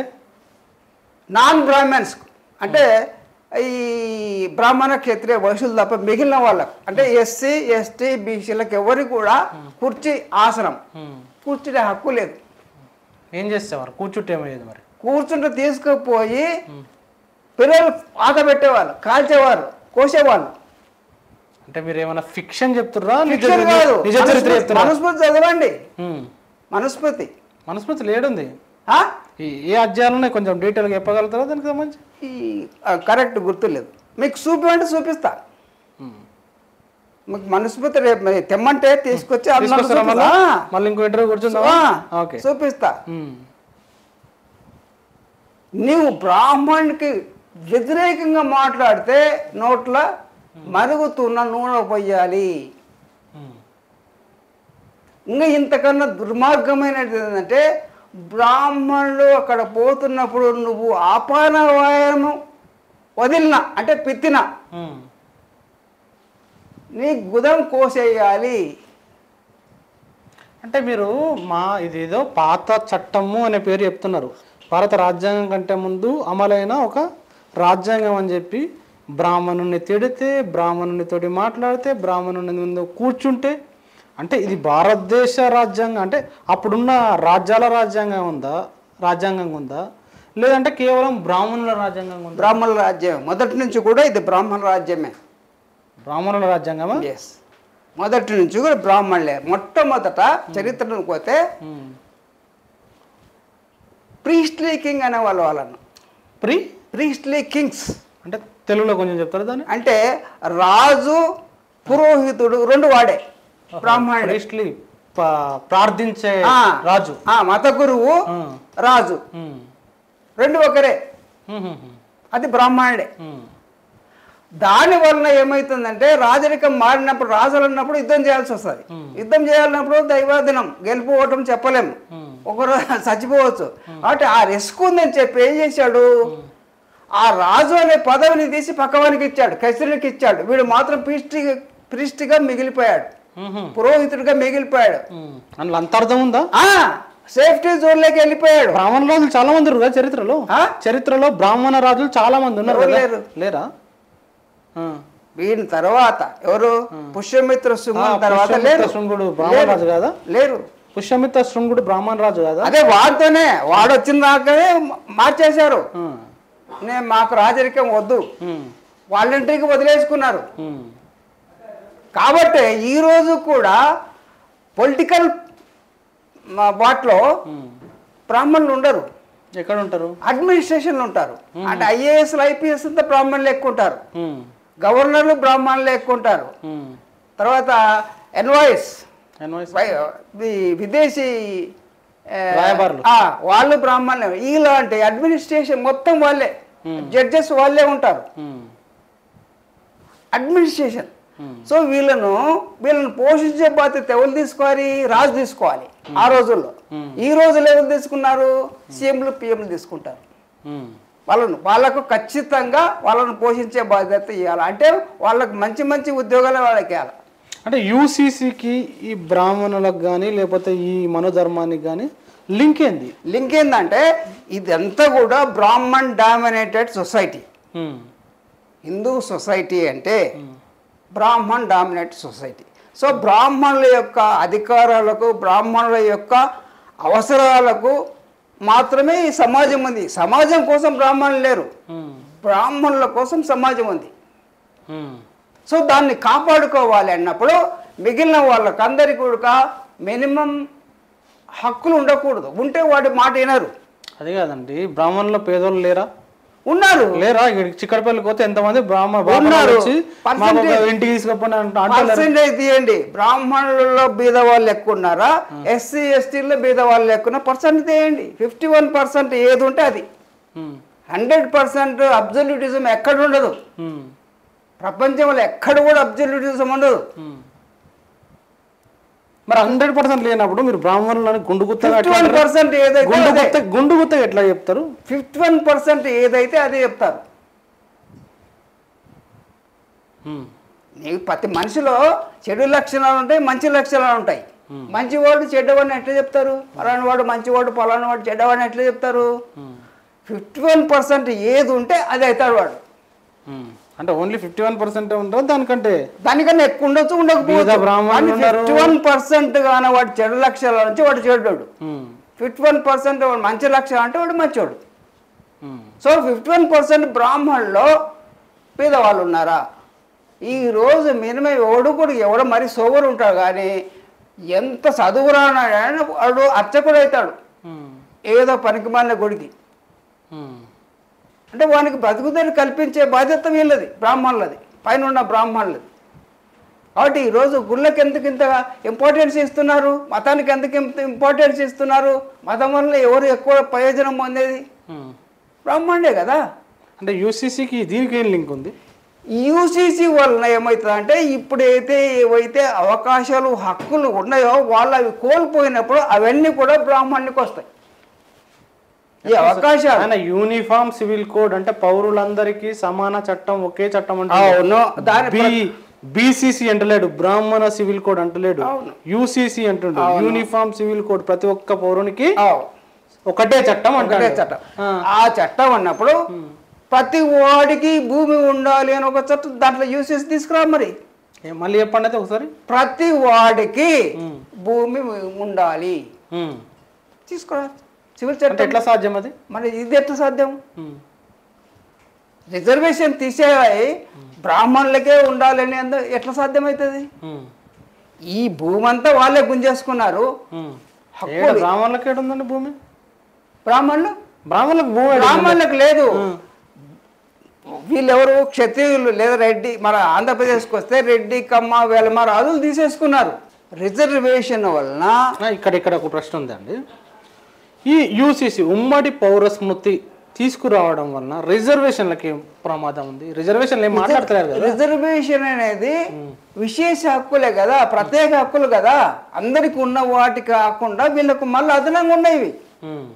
S2: నాన్ బ్రాహ్మణ్స్ అంటే ఈ బ్రాహ్మణ క్షత్రియ వయసులు తప్ప మిగిలిన వాళ్ళకు అంటే ఎస్సీ ఎస్టీ బీసీలకు ఎవరికి కూడా కుర్చీ ఆసనం
S1: ఉమ్.
S2: కూర్చునే హక్కు లేదు
S1: ఏం చేసేవారు కూర్చుంటే ఏమయ్యేది మరి
S2: కూర్చుంటే తీసుకుపోయి పిల్లలు పాత పెట్టేవాళ్ళు కాల్చేవారు కోసేవాళ్ళు
S1: అంటే మీరు ఏమైనా ఫిక్షన్ చెప్తుర్రా నిజ
S2: ఫిక్షన్ కాదు
S1: నిజ చరిత్ర
S2: మనుస్మృతి-
S1: చెప్తున్నా
S2: మనుస్మృతి చదవండి మనుస్మృతి
S1: మనస్మృతి లేడుంది
S2: ఆ?
S1: ఈ ఏ అధ్యాయాలు ఉన్నాయి కొంచెం డీటెయిల్గా చెప్పగలుగుతారా దానికి సంబంధించి
S2: ఈ కరెక్ట్ గుర్తులేదు మీకు చూపిమంటే చూపిస్తా
S1: ఉమ్.
S2: మీకు మనుస్మృతి రేపు మరి తెమ్మంటే తీసుకొచ్చి అందరూ
S1: తీసుకొస్తారా మళ్ళా
S2: చూపిస్తా.
S1: మళ్ళీ ఇంకో ఇంటర్వ్యూ కూర్చుందామా
S2: ఆ,
S1: ఓకే
S2: చూపిస్తా
S1: ఉమ్.
S2: నీవు బ్రాహ్మణుడికి వ్యతిరేకంగా మాట్లాడితే నోట్ల మరుగుతున్న నూనె పోయాలి
S1: ఉమ్.
S2: ఇంకా ఇంతకన్నా దుర్మార్గమైనది ఏంటంటే బ్రాహ్మణులు అక్కడ పోతున్నప్పుడు నువ్వు ఆపానవాయము వదిలిన అంటే పిత్తిన
S1: ఉమ్.
S2: నీ గుదం కోసేయాలి
S1: అంటే మీరు మా ఇదేదో పాత చట్టము అనే పేరు చెప్తున్నారు భారత రాజ్యాంగం కంటే ముందు అమలైన ఒక రాజ్యాంగం అని చెప్పి బ్రాహ్మణుని తిడితే బ్రాహ్మణుని తోటి మాట్లాడితే బ్రాహ్మణుని ముందు కూర్చుంటే అంటే ఇది భారతదేశ రాజ్యాంగం అంటే అప్పుడున్న రాజ్యాల రాజ్యాంగం ఉందా రాజ్యాంగం ఉందా లేదంటే కేవలం బ్రాహ్మణుల రాజ్యాంగం ఉందా
S2: బ్రాహ్మణుల రాజ్యం మొదటి నుంచి కూడా ఇది బ్రాహ్మణ రాజ్యమే
S1: బ్రాహ్మణుల రాజ్యాంగమా
S2: ఎస్ మొదటి నుంచి కూడా బ్రాహ్మణులే మొట్టమొదట చరిత్రను పోతే
S1: ఉమ్.
S2: ప్రీస్ట్లీ కింగ్ అనేవాళ్ళు వాళ్ళను
S1: ప్రీ
S2: ప్రీస్ట్లీ కింగ్స్
S1: అంటే తెలుగులో కొంచెం చెప్తారా దాన్ని
S2: అంటే రాజు పురోహితుడు రెండు వాడే బ్రాహ్మణుడు
S1: ప్రీస్ట్లీ ప- ప్రార్థించే
S2: ఆ,
S1: రాజు
S2: ఆ మత గురువు
S1: ఆ.
S2: రాజు
S1: ఉమ్.
S2: రెండు ఒకరే
S1: ఉమ్, ఉమ్,
S2: అది బ్రాహ్మణుడే
S1: ఉమ్.
S2: దాని వలన ఏమవుతుందంటే రాజరికం మారినప్పుడు రాజులు ఉన్నప్పుడు యుద్ధం చేయాల్సి వస్తుంది యుద్ధం చేయాలన్నప్పుడు దైవాదినం గెలుపు ఓటం చెప్పలేము ఒకరు చచ్చిపోవచ్చు కాబట్టి ఆ రిస్క్ ఉందని చెప్పి ఏం చేశాడు ఆ రాజు అనే పదవిని తీసి పక్కవానికి ఇచ్చాడు కసిరికి ఇచ్చాడు వీడు మాత్రం ప్రీస్టి ప్రీస్టిగా మిగిలిపోయాడు
S1: ఉమ్, ఉమ్.
S2: పురోహితుడిగా మిగిలిపోయాడు
S1: ఉమ్. అందులో అంత అర్థం ఉందా
S2: ఆ సేఫ్టీ జోన్లోకి వెళ్ళిపోయాడు
S1: బ్రాహ్మణ రాజులు చాలా మంది ఉన్నారు కదా చరిత్రలో
S2: ఆ?
S1: చరిత్రలో బ్రాహ్మణ రాజులు చాలా మంది ఉన్నారు
S2: ఎవరు
S1: కదా?
S2: లేరు.
S1: లేరా ఆ.
S2: వీని తర్వాత ఎవరు పుష్యమిత్ర
S1: ఆ,
S2: శృంగుని తర్వాత
S1: పుష్యమిత్ర
S2: లేరు
S1: శృంగుడు బ్రాహ్మణ రాజు కాదా
S2: లేరు
S1: పుష్యమిత్ర శృంగుడు బ్రాహ్మణ రాజు కాదా
S2: అదే వాడితోనే వాడు వచ్చిన దాకానే మార్చేశారు
S1: ఆ.
S2: నేను మాకు రాజరికం వద్దు
S1: ఉమ్,
S2: వాళ్ళింటికి వదిలేసుకున్నారు
S1: ఉమ్,
S2: కాబట్టి ఈ రోజు కూడా పొలిటికల్ వాటిలో
S1: ఉమ్.
S2: బ్రాహ్మణులు ఉండరు
S1: ఎక్కడ ఉంటారు
S2: అడ్మినిస్ట్రేషన్లు ఉంటారు అంటే ఐఏఎస్లు ఐపీఎస్ అంతా బ్రాహ్మణులు ఎక్కువ ఉంటారు
S1: ఉమ్,
S2: గవర్నర్లు బ్రాహ్మణులు ఎక్కువ ఉంటారు
S1: ఉమ్.
S2: తర్వాత ఎన్వాయిస్
S1: ఎన్వైస్
S2: విదేశీ ఆ,
S1: రాయబారులు.
S2: ఆ, వాళ్ళు బ్రాహ్మణులు ఇలాంటి అడ్మినిస్ట్రేషన్ మొత్తం వాళ్ళే జడ్జెస్ వాళ్ళే ఉంటారు
S1: ఉమ్,
S2: అడ్మినిస్ట్రేషన్
S1: Hmm.
S2: సో వీళ్ళను వీళ్ళని పోషించే బాధ్యత ఎవరు తీసుకోవాలి రాజు తీసుకోవాలి ఆ రోజుల్లో
S1: Hmm.
S2: ఈ రోజులు ఎవరు తీసుకున్నారు సీఎంలు పిఎంలు తీసుకుంటారు
S1: ఉమ్,
S2: వాళ్ళను వాళ్ళకు ఖచ్చితంగా వాళ్ళను పోషించే బాధ్యత ఇవ్వాలి అంటే వాళ్ళకు మంచి మంచి ఉద్యోగాలు వాళ్ళకి ఇవ్వాలి
S1: అంటే యూసీసీకి ఈ బ్రాహ్మణులకు కానీ లేకపోతే ఈ మనోధర్మానికి కానీ లింక్ ఏంది
S2: లింక్ ఏంటంటే ఇదంతా కూడా Brahmin dominated society
S1: um,
S2: Hindu society అంటే బ్రాహ్మణ్ డామినేట్ సొసైటీ సో బ్రాహ్మణుల యొక్క అధికారాలకు బ్రాహ్మణుల యొక్క అవసరాలకు మాత్రమే ఈ సమాజం ఉంది సమాజం కోసం బ్రాహ్మణులు లేరు
S1: ఉమ్,
S2: బ్రాహ్మణుల కోసం సమాజం ఉంది
S1: ఉమ్,
S2: సో దాన్ని కాపాడుకోవాలి అన్నప్పుడు మిగిలిన వాళ్ళకి అందరికీ కూడా మినిమం హక్కులు ఉండకూడదు ఉంటే వాడి మాట వినరు
S1: అదే కాదండి బ్రాహ్మణుల పేదోళ్ళు లేరా
S2: ఉన్నారు
S1: లేరా ఇక్కడ చిక్కడపల్లికి పోతే ఎంతమంది బ్రాహ్మణ బ్రాహ్మణులు
S2: ఉన్నారు.
S1: వచ్చి మాకు ఒక
S2: Percentage-
S1: ఇంటికి తీసుకుపోయిన అంటారు
S2: పర్సెంటేజ్ తీయండి బ్రాహ్మణులలో బీద వాళ్ళు ఎక్కువ ఉన్నారా ఎస్సీ ఎస్టీలో బీద వాళ్ళు ఎక్కువ పర్సెంట్ తీయండి ఫిఫ్టీ వన్ పర్సెంట్ ఏది ఉంటే అది హండ్రెడ్ పర్సెంట్ అబ్జల్యూటిజం ఎక్కడ ఉండదు ప్రపంచంలో ఎక్కడ కూడా అబ్జల్యూటిజం ఉండదు
S1: మరి హండ్రెడ్ పర్సెంట్ లేనప్పుడు మీరు బ్రాహ్మణులని గుండు గుత్తగా
S2: ఫిఫ్టీ వన్ పర్సెంట్
S1: గుండు
S2: ఏదైతే
S1: గుత్త గుండు గుత్తగా ఎట్లా చెప్తారు
S2: ఫిఫ్టీ వన్ పర్సెంట్ ఏదైతే అదే చెప్తారు
S1: ఉమ్,
S2: నీకు ప్రతి మనిషిలో చెడు లక్షణాలు ఉంటాయి మంచి లక్షణాలు ఉంటాయి మంచివాడు చెడ్డవాడిని ఎట్లా చెప్తారు పలానా వాడు మంచివాడు పలానా వాడు చెడ్డవాడిని ఎట్లా చెప్తారు
S1: ఉమ్,
S2: ఫిఫ్టీ వన్ పర్సెంట్ ఏది ఉంటే అది అవుతాడు వాడు
S1: ఉమ్. అంటే ఓన్లీ ఫిఫ్టీ వన్ పర్సెంట్ ఉంటుంది దానికంటే
S2: దానికన్నా ఎక్కువ ఉండొచ్చు
S1: బీద
S2: ఉండకపోవచ్చు
S1: బ్రాహ్మణులు ఉన్నారు.
S2: ఫిఫ్టీ వన్ పర్సెంట్ గాన వాడు చెడు లక్షణాల నుంచి వాడు చెడ్డోడు
S1: ఉమ్,
S2: ఫిఫ్టీ వన్ పర్సెంట్ వాడు మంచి లక్షణాలు అంటే వాడు మంచోడు
S1: um,
S2: so fifty one percent బ్రాహ్మణుల్లో పేదవాళ్ళు ఉన్నారా ఈ రోజు మినిమం ఎవడు కూడా ఎవడు మరి సోబరు ఉంటాడు కానీ ఎంత చదువు రానాడు వాడు అర్చకుడు అవుతాడు
S1: ఉమ్,
S2: ఏదో పనికి మాలిన గుడికి
S1: ఉమ్.
S2: అంటే వానికి బ్రతుకుదని కల్పించే బాధ్యత వీళ్ళది బ్రాహ్మణులది పైన ఉన్న బ్రాహ్మణులది కాబట్టి ఈరోజు గుళ్ళకి ఎందుకు ఇంత ఇంపార్టెన్స్ ఇస్తున్నారు మతానికి ఎందుకు ఇంత ఇంపార్టెన్స్ ఇస్తున్నారు మతం వల్ల ఎవరు ఎక్కువ ప్రయోజనం పొందేది
S1: ఉమ్.
S2: బ్రాహ్మణుడే కదా
S1: అంటే యూసీసీకి దీనికి ఏం లింక్ ఉంది
S2: యూసీసీ వలన ఏమవుతుందంటే ఇప్పుడైతే ఏవైతే అవకాశాలు హక్కులు ఉన్నాయో వాళ్ళు అవి కోల్పోయినప్పుడు అవన్నీ కూడా బ్రాహ్మణునికి వస్తాయి ఈ అవకాశాలు
S1: ఆయన యూనిఫామ్ సివిల్ కోడ్ అంటే పౌరులందరికీ సమాన చట్టం ఒకే చట్టం అంటే
S2: అవును దాని
S1: బి బీసీసీ అంటలేడు బ్రాహ్మణ సివిల్ కోడ్ అంటలేడు
S2: అవును.
S1: యూసీసీ అంటుండు యూనిఫామ్ సివిల్ కోడ్ ప్రతి ఒక్క పౌరునికి
S2: అవును.
S1: ఒకటే చట్టం
S2: ఒకటే
S1: అంటే
S2: చట్టం ఆ చట్టం అన్నప్పుడు ప్రతి వాడికి భూమి ఉండాలి అని ఒక చట్టం దాంట్లో యూసీసీ తీసుకురా మరి
S1: మళ్ళీ చెప్పండి అయితే ఒకసారి
S2: ప్రతి వాడికి భూమి ఉండాలి
S1: ఉమ్.
S2: తీసుకురా సివిల్
S1: అంటే
S2: చట్టం
S1: ఎట్లా సాధ్యం అది
S2: మరి ఇది ఎట్లా సాధ్యం
S1: ఉమ్.
S2: రిజర్వేషన్ తీసేయాలి బ్రాహ్మణులకే ఉండాలని అంద ఎట్లా సాధ్యమవుతుంది
S1: ఉమ్.
S2: ఈ భూమి అంతా వాళ్ళే గుంజేసుకున్నారు
S1: ఉమ్.
S2: హక్కు
S1: ఏడ బ్రాహ్మణులకు ఏడు ఉందండి భూమి
S2: బ్రాహ్మణులు
S1: బ్రాహ్మణులకు భూమి ఏడ ఉంది?
S2: బ్రాహ్మణులకు లేదు వీళ్ళెవరు క్షత్రియులు లేదా రెడ్డి మన ఆంధ్రప్రదేశ్కి వస్తే రెడ్డి కమ్మ వెలమ రాజులు తీసేసుకున్నారు రిజర్వేషన్ వలన
S1: ఆ, ఇక్కడ ఇక్కడ ఒక ప్రశ్న ఉందండి ఈ యూసిసి ఉమ్మడి పౌర స్మృతి తీసుకురావడం వలన రిజర్వేషన్లకి ఏం ప్రమాదం ఉంది రిజర్వేషన్లు ఏం మాట్లాడతలేరు కదా
S2: రిజర్వేషన్ అనేది విశేష హక్కులే కదా ప్రత్యేక హక్కులు కదా అందరికి ఉన్న వాటి కాకుండా వీళ్ళకు మళ్ళీ అదనంగా ఉన్నాయి
S1: ఉమ్,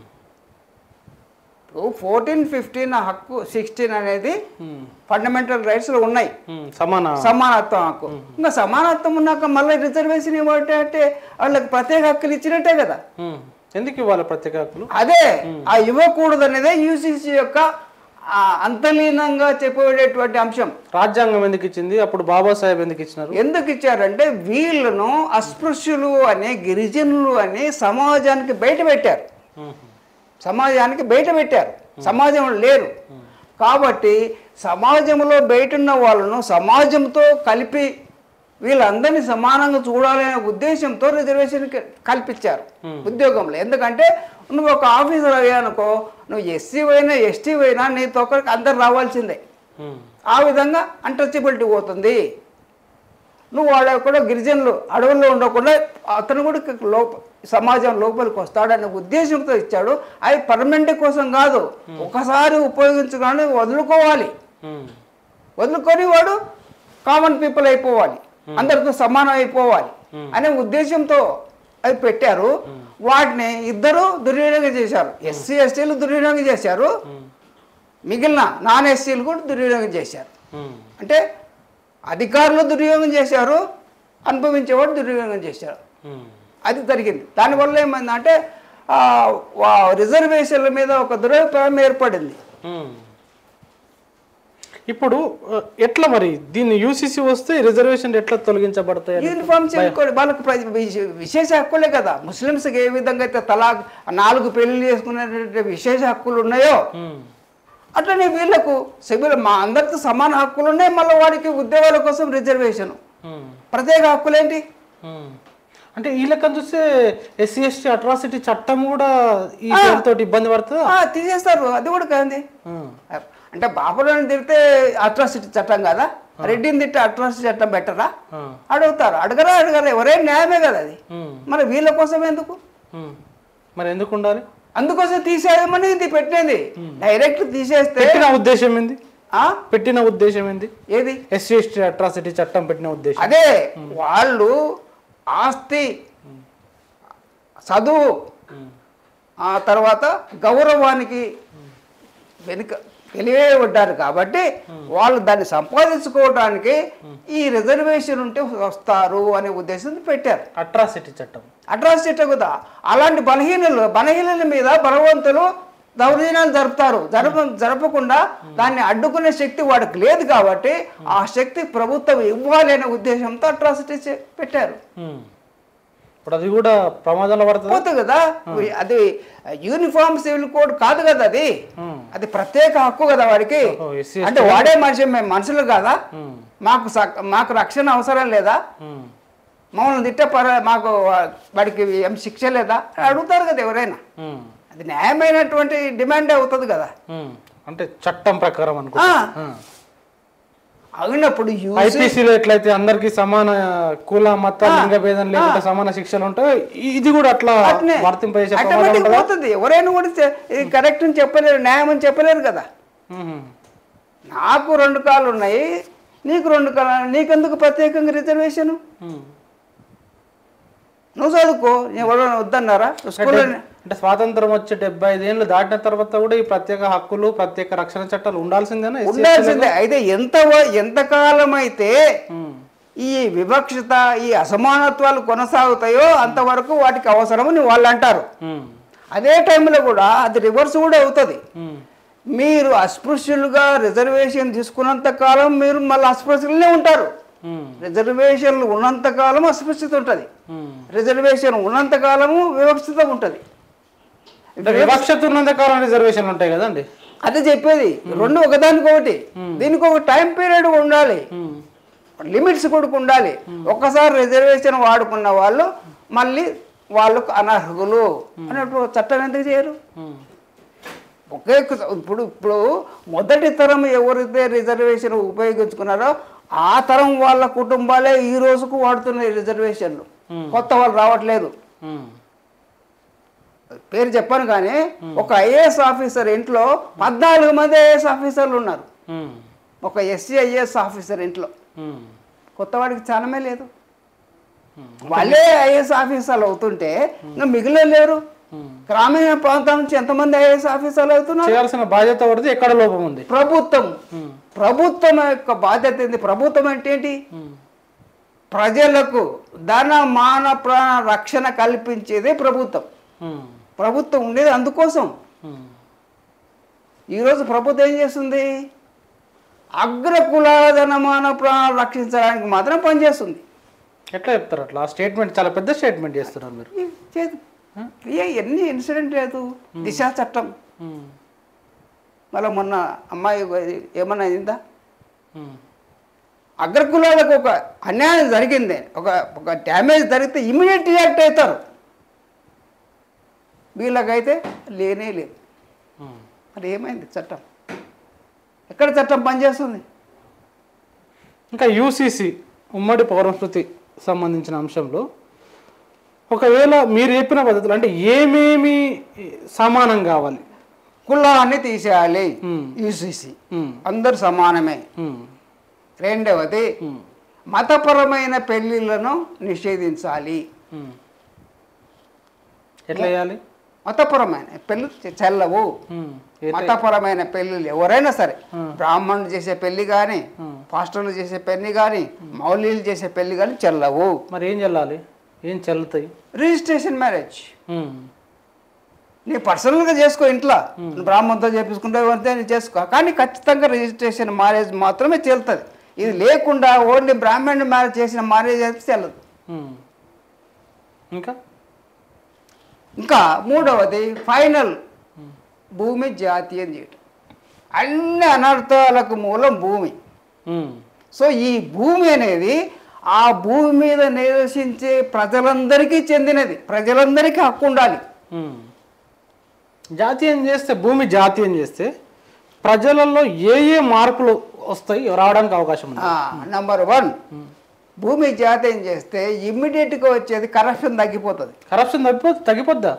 S2: ఇప్పుడు ఫోర్టీన్ ఫిఫ్టీన్ హక్కు సిక్స్టీన్ అనేది
S1: ఉమ్,
S2: ఫండమెంటల్ రైట్స్లో ఉన్నాయి
S1: ఉమ్, సమాన
S2: సమానత్వం హక్కు ఇంకా సమానత్వం ఉన్నాక మళ్ళీ రిజర్వేషన్ ఇవ్వటే అంటే వాళ్ళకి ప్రత్యేక హక్కులు ఇచ్చినట్టే కదా
S1: ఉమ్, ఎందుకు ఇవ్వాలి ప్రత్యేక హక్కులు
S2: అదే ఆ ఇవ్వకూడదు అనేదే యూసీసీ యొక్క ఆ, అంతర్లీనంగా చెప్పబడేటువంటి అంశం
S1: రాజ్యాంగం ఎందుకు ఇచ్చింది అప్పుడు బాబాసాహెబ్ ఎందుకు ఇచ్చినారు
S2: ఎందుకు ఇచ్చారంటే వీళ్ళను అస్పృశ్యులు అని గిరిజనులు అని సమాజానికి బయట పెట్టారు
S1: ఉమ్,
S2: సమాజానికి బయట పెట్టారు సమాజంలో లేరు కాబట్టి సమాజంలో బయట ఉన్న వాళ్ళను సమాజంతో కలిపి వీళ్ళందరినీ సమానంగా చూడాలనే ఉద్దేశంతో రిజర్వేషన్ క- కల్పించారు ఉద్యోగంలో ఎందుకంటే నువ్వు ఒక ఆఫీసర్ అయ్యానుకో నువ్వు ఎస్సీ అయినా ఎస్టీ అయినా నీతో ఒకరికి అందరు రావాల్సిందే
S1: ఉమ్,
S2: ఆ విధంగా అన్టచబిలిటీ పోతుంది నువ్వు వాళ్ళ కూడా గిరిజనులు అడవుల్లో ఉండకుండా అతను కూడా ఇక లోప సమాజం లోపలికి వస్తాడనే ఉద్దేశంతో ఇచ్చాడు అది పర్మనెంట్ కోసం కాదు ఒకసారి ఉపయోగించగానే వదులుకోవాలి
S1: ఉమ్,
S2: వదులుకొని వాడు కామన్ పీపుల్ అయిపోవాలి అందరితో సమానం అయిపోవాలి అనే ఉద్దేశంతో అది పెట్టారు వాటిని ఇద్దరు దుర్వినియోగం చేశారు ఎస్సీ ఎస్టీలు దుర్వినియోగం చేశారు మిగిలిన నాన్ ఎస్సీలు కూడా దుర్వినియోగం చేశారు
S1: ఉమ్,
S2: అంటే అధికారులు దుర్వినియోగం చేశారు అనుభవించేవాడు దుర్వినియోగం చేశారు
S1: ఉమ్,
S2: అది జరిగింది దానివల్ల ఏమైందంటే ఆ, వా- రిజర్వేషన్ల మీద ఒక దురభిప్రాయం ఏర్పడింది
S1: ఉమ్. ఇప్పుడు ఆ, ఎట్లా మరి దీన్ని యూసీసీ వస్తే రిజర్వేషన్ ఎట్లా తొలగించబడతాయి అని?
S2: యూనిఫామ్ చేసుకోండి వాళ్ళకి ప్ర- విశే- విశేష హక్కులే కదా ముస్లిమ్స్కి ఏ విధంగా అయితే తలా నాలుగు పెళ్లి చేసుకునేటువంటి విశేష హక్కులు ఉన్నాయో
S1: ఉమ్,
S2: అట్లనే వీళ్ళకు సివిల్ మా అందరితో సమాన హక్కులు ఉన్నాయి మళ్ళీ వాడికి ఉద్యోగాల కోసం రిజర్వేషన్
S1: ఉమ్,
S2: ప్రత్యేక హక్కులేంటి
S1: ఉమ్. అంటే ఈ లెక్కను చూస్తే ఎస్సీ ఎస్టీ అట్రాసిటీ చట్టం కూడా ఈ పేరుతో ఇబ్బంది పడుతుందా
S2: ఆ, తీసేస్తారు అది కూడా కాంది
S1: ఉమ్,
S2: అంటే బాపులను తిడితే అట్రాసిటీ చట్టం కదా రెడ్డిని తిట్టే అట్రాసిటీ చట్టం పెట్టరా
S1: ఆ,
S2: అడుగుతారు అడగరా అడగరా ఎవరైనా న్యాయమే కదా అది
S1: ఉమ్,
S2: మరి వీళ్ళ కోసం ఎందుకు
S1: ఉమ్. మరి ఎందుకు ఉండాలి
S2: అందుకోసం తీసేయమని ఇది పెట్టింది డైరెక్ట్ తీసేస్తే
S1: పెట్టిన ఉద్దేశం ఏంది
S2: ఆ?
S1: పెట్టిన ఉద్దేశం ఏంది
S2: ఏది
S1: ఎస్సీ ఎస్టీ అట్రాసిటీ చట్టం పెట్టిన ఉద్దేశం
S2: అదే వాళ్ళు ఆస్తి చదువు
S1: ఉమ్,
S2: ఆ తర్వాత గౌరవానికి వెనుక తెలియబడ్డారు కాబట్టి వాళ్ళు దాన్ని సంపాదించుకోవడానికి ఈ రిజర్వేషన్ ఉంటే వస్తారు అనే ఉద్దేశంతో పెట్టారు
S1: అట్రాసిటీ చట్టం
S2: అట్రాసిటీ కదా అలాంటి బలహీనలు బలహీనల మీద బలవంతులు దౌర్జన్యాలు జరుపుతారు జరప జరపకుండా దాన్ని అడ్డుకునే శక్తి వాడికి లేదు కాబట్టి ఆ శక్తి ప్రభుత్వం ఇవ్వాలి అనే ఉద్దేశంతో అట్రాసిటీ చే- పెట్టారు
S1: ఉమ్. ఇప్పుడు అది కూడా ప్రమాదంలో పడుతుంది
S2: పోతుంది కదా అది యూనిఫామ్ సివిల్ కోడ్ కాదు కదా అది
S1: ఉమ్,
S2: అది ప్రత్యేక హక్కు కదా వాడికి
S1: ఓహో, ఎస్సీ
S2: అంటే వాడే మనిషి మేము మనుషులు కాదా
S1: ఉమ్,
S2: మాకు సక్- మాకు రక్షణ అవసరం లేదా
S1: ఉమ్,
S2: మమ్మల్ని తిట్టే పర మాకు వా- వాడికి ఏం శిక్ష లేదా అని అడుగుతారు కదా ఎవరైనా
S1: ఉమ్,
S2: అది న్యాయమైనటువంటి డిమాండ్ అవుతుంది కదా
S1: ఉమ్. అంటే చట్టం ప్రకారం అనుకో
S2: ఆ, అయినప్పుడు యూసీ
S1: ఐపీసీలో ఎట్లయితే అందరికి సమాన కుల మత లింగ భేదం లేకుండా సమాన శిక్షలు ఉంటాయి ఇ- ఇది కూడా అట్లా
S2: అట్నే
S1: వర్తింపజేసే ప్రమాదం
S2: ఆటోమేటిక్
S1: ఉంటుందా
S2: పోతుంది ఎవరైనా కూడా చె- ఇది కరెక్ట్ అని చెప్పలేరు న్యాయం అని చెప్పలేరు కదా
S1: ఉమ్,
S2: నాకు రెండు కాళ్ళు ఉన్నాయి నీకు రెండు కాళ్ళు నీకెందుకు ప్రత్యేకంగా రిజర్వేషన్
S1: ఉమ్.
S2: నువ్వు చదువుకో ఎవరు వద్దన్నారా స్కూల్లో
S1: అంటే స్వాతంత్రం వచ్చే డెబ్బై ఐదు ఏళ్ళు దాటిన తర్వాత కూడా ఈ ప్రత్యేక హక్కులు ప్రత్యేక రక్షణ చట్టాలు ఉండాల్సిందేనా ఎస్సీ
S2: ఉండాల్సిందే అయితే ఎంత వ- ఎంతకాలం అయితే
S1: ఉమ్,
S2: ఈ వివక్షత ఈ అసమానత్వాలు కొనసాగుతాయో అంతవరకు వాటికి అవసరమని వాళ్ళు అంటారు
S1: ఉమ్,
S2: అదే టైంలో కూడా అది రివర్స్ కూడా అవుతుంది
S1: ఉమ్,
S2: మీరు అస్పృశ్యులుగా రిజర్వేషన్ తీసుకున్నంత కాలం మీరు మళ్ళీ అస్పృశ్యులనే ఉంటారు
S1: ఉమ్,
S2: రిజర్వేషన్లు ఉన్నంత కాలం అస్పృశ్యత ఉంటుంది
S1: ఉమ్.
S2: రిజర్వేషన్ ఉన్నంత కాలము వివక్షత ఉంటుంది
S1: అంటే వివక్షత ఉన్నంత కాలం రిజర్వేషన్లు ఉంటాయి కదండి
S2: అదే చెప్పేది రెండు ఒకదానికొకటి దీనికి ఒక టైం పీరియడ్ ఉండాలి
S1: ఉమ్,
S2: లిమిట్స్ కూడా ఉండాలి ఒక్కసారి రిజర్వేషన్ వాడుకున్న వాళ్ళు మళ్ళీ వాళ్ళకు అనర్హులు అన్నట్టు చట్టం ఎందుకు చేయరు
S1: ఉమ్,
S2: ఒకే కు- ఇప్పుడు ఇప్పుడు మొదటి తరం ఎవరైతే రిజర్వేషన్ ఉపయోగించుకున్నారో ఆ తరం వాళ్ళ కుటుంబాలే ఈ రోజుకు వాడుతున్నాయి రిజర్వేషన్లు కొత్త వాళ్ళు రావట్లేదు
S1: ఉమ్.
S2: పేరు చెప్పాను కానీ ఒక ఐఏఎస్ ఆఫీసర్ ఇంట్లో పద్నాలుగు మంది ఐఏఎస్ ఆఫీసర్లు ఉన్నారు
S1: ఉమ్.
S2: ఒక ఎస్సీ ఐఏఎస్ ఆఫీసర్ ఇంట్లో
S1: ఉమ్.
S2: కొత్తవాడికి చాలమే లేదు వాళ్ళే ఐఏఎస్ ఆఫీసర్లు అవుతుంటే ఇంకా మిగిలిన లేరు
S1: ఉమ్.
S2: గ్రామీణ ప్రాంతాల నుంచి ఎంతమంది ఐఏఎస్ ఆఫీసర్లు అవుతున్నారు
S1: చేయాల్సిన బాధ్యత పడితే ఎక్కడ లోపం ఉంది
S2: ప్రభుత్వం
S1: ఉమ్.
S2: ప్రభుత్వం యొక్క బాధ్యత ఏంది ప్రభుత్వం అంటే ఏంటి
S1: ఉమ్.
S2: ప్రజలకు ధన మాన ప్రాణ రక్షణ కల్పించేదే ప్రభుత్వం
S1: ఉమ్.
S2: ప్రభుత్వం ఉండేది అందుకోసం
S1: ఉమ్.
S2: ఈరోజు ప్రభుత్వం ఏం చేస్తుంది అగ్ర కులాల ధనమాన ప్రాణాలు రక్షించడానికి మాత్రం పనిచేస్తుంది
S1: ఎట్లా చెప్తారు అట్లా ఆ స్టేట్మెంట్ చాలా పెద్ద స్టేట్మెంట్ చేస్తున్నారు మీరు
S2: ఈ చేదు ఏ ఎన్ని ఇన్సిడెంట్ లేదు దిశ చట్టం
S1: ఉమ్.
S2: మళ్ళీ మొన్న అమ్మాయి ఏమన్నా అయిందా
S1: ఉమ్.
S2: అగ్రకులాలకు ఒక అన్యాయం జరిగింది ఒక ఒక డ్యామేజ్ జరిగితే ఇమీడియట్ రియాక్ట్ అవుతారు వీళ్ళకైతే లేనే లేదు
S1: ఉమ్.
S2: మరి ఏమైంది చట్టం ఎక్కడ చట్టం పనిచేస్తుంది
S1: ఇంకా యూసీసీ ఉమ్మడి పౌరస్మృతి సంబంధించిన అంశంలో ఒకవేళ మీరు చెప్పిన పద్ధతులు అంటే ఏమేమి సమానం కావాలి
S2: కులాన్ని తీసేయాలి
S1: ఉమ్.
S2: యూసీసీ
S1: ఉమ్.
S2: అందరు సమానమే
S1: ఉమ్.
S2: రెండవది
S1: ఉమ్.
S2: మతపరమైన పెళ్లిళ్లను నిషేధించాలి
S1: ఉమ్. ఎట్లా చేయాలి
S2: మతపరమైన పెళ్లి చెల్లవు
S1: ఉమ్. ఎట్లా-
S2: మతపరమైన పెళ్ళిళ్ళు ఎవరైనా సరే
S1: ఉమ్.
S2: బ్రాహ్మణులు చేసే పెళ్లి కానీ
S1: ఉమ్.
S2: పాస్టర్లు చేసే పెళ్లి కానీ మౌలీలు చేసే పెళ్లి కానీ చెల్లవు
S1: మరి ఏం చెల్లాలి ఏం చెల్లుతాయి
S2: రిజిస్ట్రేషన్ మ్యారేజ్
S1: ఉమ్.
S2: నీ పర్సనల్గా చేసుకో ఇంట్లో బ్రాహ్మణతో చేపించుకుంటే అంతే నీ చేసుకో కానీ ఖచ్చితంగా రిజిస్ట్రేషన్ మ్యారేజ్ మాత్రమే చెల్లుతుంది ఇది లేకుండా ఓన్లీ బ్రాహ్మణ్ మ్యారేజ్ చేసిన మ్యారేజ్ అయితే చెల్లదు
S1: ఉమ్. ఇంకా
S2: ఇంకా మూడవది ఫైనల్ భూమి జాతీయం చేయటం అన్ని అనర్థాలకు మూలం భూమి
S1: ఉమ్.
S2: సో ఈ భూమి అనేది ఆ భూమి మీద నివసించే ప్రజలందరికీ చెందినది ప్రజలందరికీ హక్కు ఉండాలి
S1: ఉమ్. జాతీయం చేస్తే భూమి జాతీయం చేస్తే ప్రజలలో ఏ ఏ మార్పులు వస్తాయి రావడానికి అవకాశం ఉంది
S2: నంబర్ వన్ భూమి జాతీయం చేస్తే ఇమ్మీడియట్గా వచ్చేది కరప్షన్ తగ్గిపోతుంది
S1: కరప్షన్ తగ్గిపో తగ్గిపోద్దా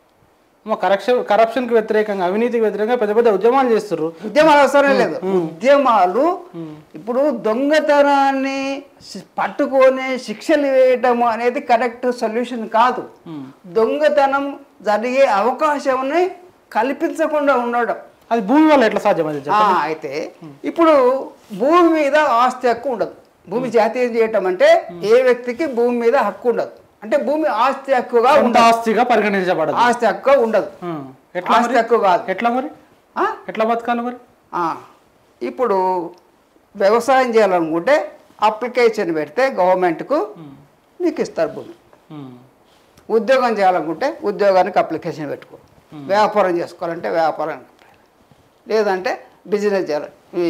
S1: మా కరప్షన్ కరప్షన్కి వ్యతిరేకంగా అవినీతికి వ్యతిరేకంగా పెద్ద పెద్ద ఉద్యమాలు చేస్తుర్రు
S2: ఉద్యమాలు అవసరం లేదు ఉద్యమాలు ఇప్పుడు దొంగతనాన్ని శి- పట్టుకొని శిక్షలు వేయటము అనేది కరెక్ట్ సొల్యూషన్ కాదు
S1: ఉమ్.
S2: దొంగతనం జరిగే అవకాశంని కల్పించకుండా ఉండడం
S1: అది భూమి వల్ల ఎట్లా సాధ్యం అది
S2: ఆ,
S1: చెప్పండి
S2: అయితే ఇప్పుడు భూమి మీద ఆస్తి హక్కు ఉండదు భూమి జాతీయం చేయటం అంటే ఏ వ్యక్తికి భూమి మీద హక్కు ఉండదు అంటే భూమి ఆస్తి హక్కుగా
S1: కొంత
S2: ఉండదు
S1: ఆస్తిగా పరిగణించబడదు
S2: ఆస్తి హక్కు ఉండదు
S1: ఉమ్. ఎట్లా
S2: ఆస్తి
S1: మరి
S2: హక్కు కాదు
S1: ఎట్లా మరి
S2: ఆ?
S1: ఎట్లా బతకాలి మరి
S2: ఆ, ఇప్పుడు వ్యవసాయం చేయాలనుకుంటే అప్లికేషన్ పెడితే గవర్నమెంట్కు మీకు ఇస్తారు భూమి
S1: ఉమ్.
S2: ఉద్యోగం చేయాలనుకుంటే ఉద్యోగానికి అప్లికేషన్ పెట్టుకో వ్యాపారం చేసుకోవాలంటే వ్యాపారానికి apply. లేదంటే బిజినెస్ చేయాలి ఈ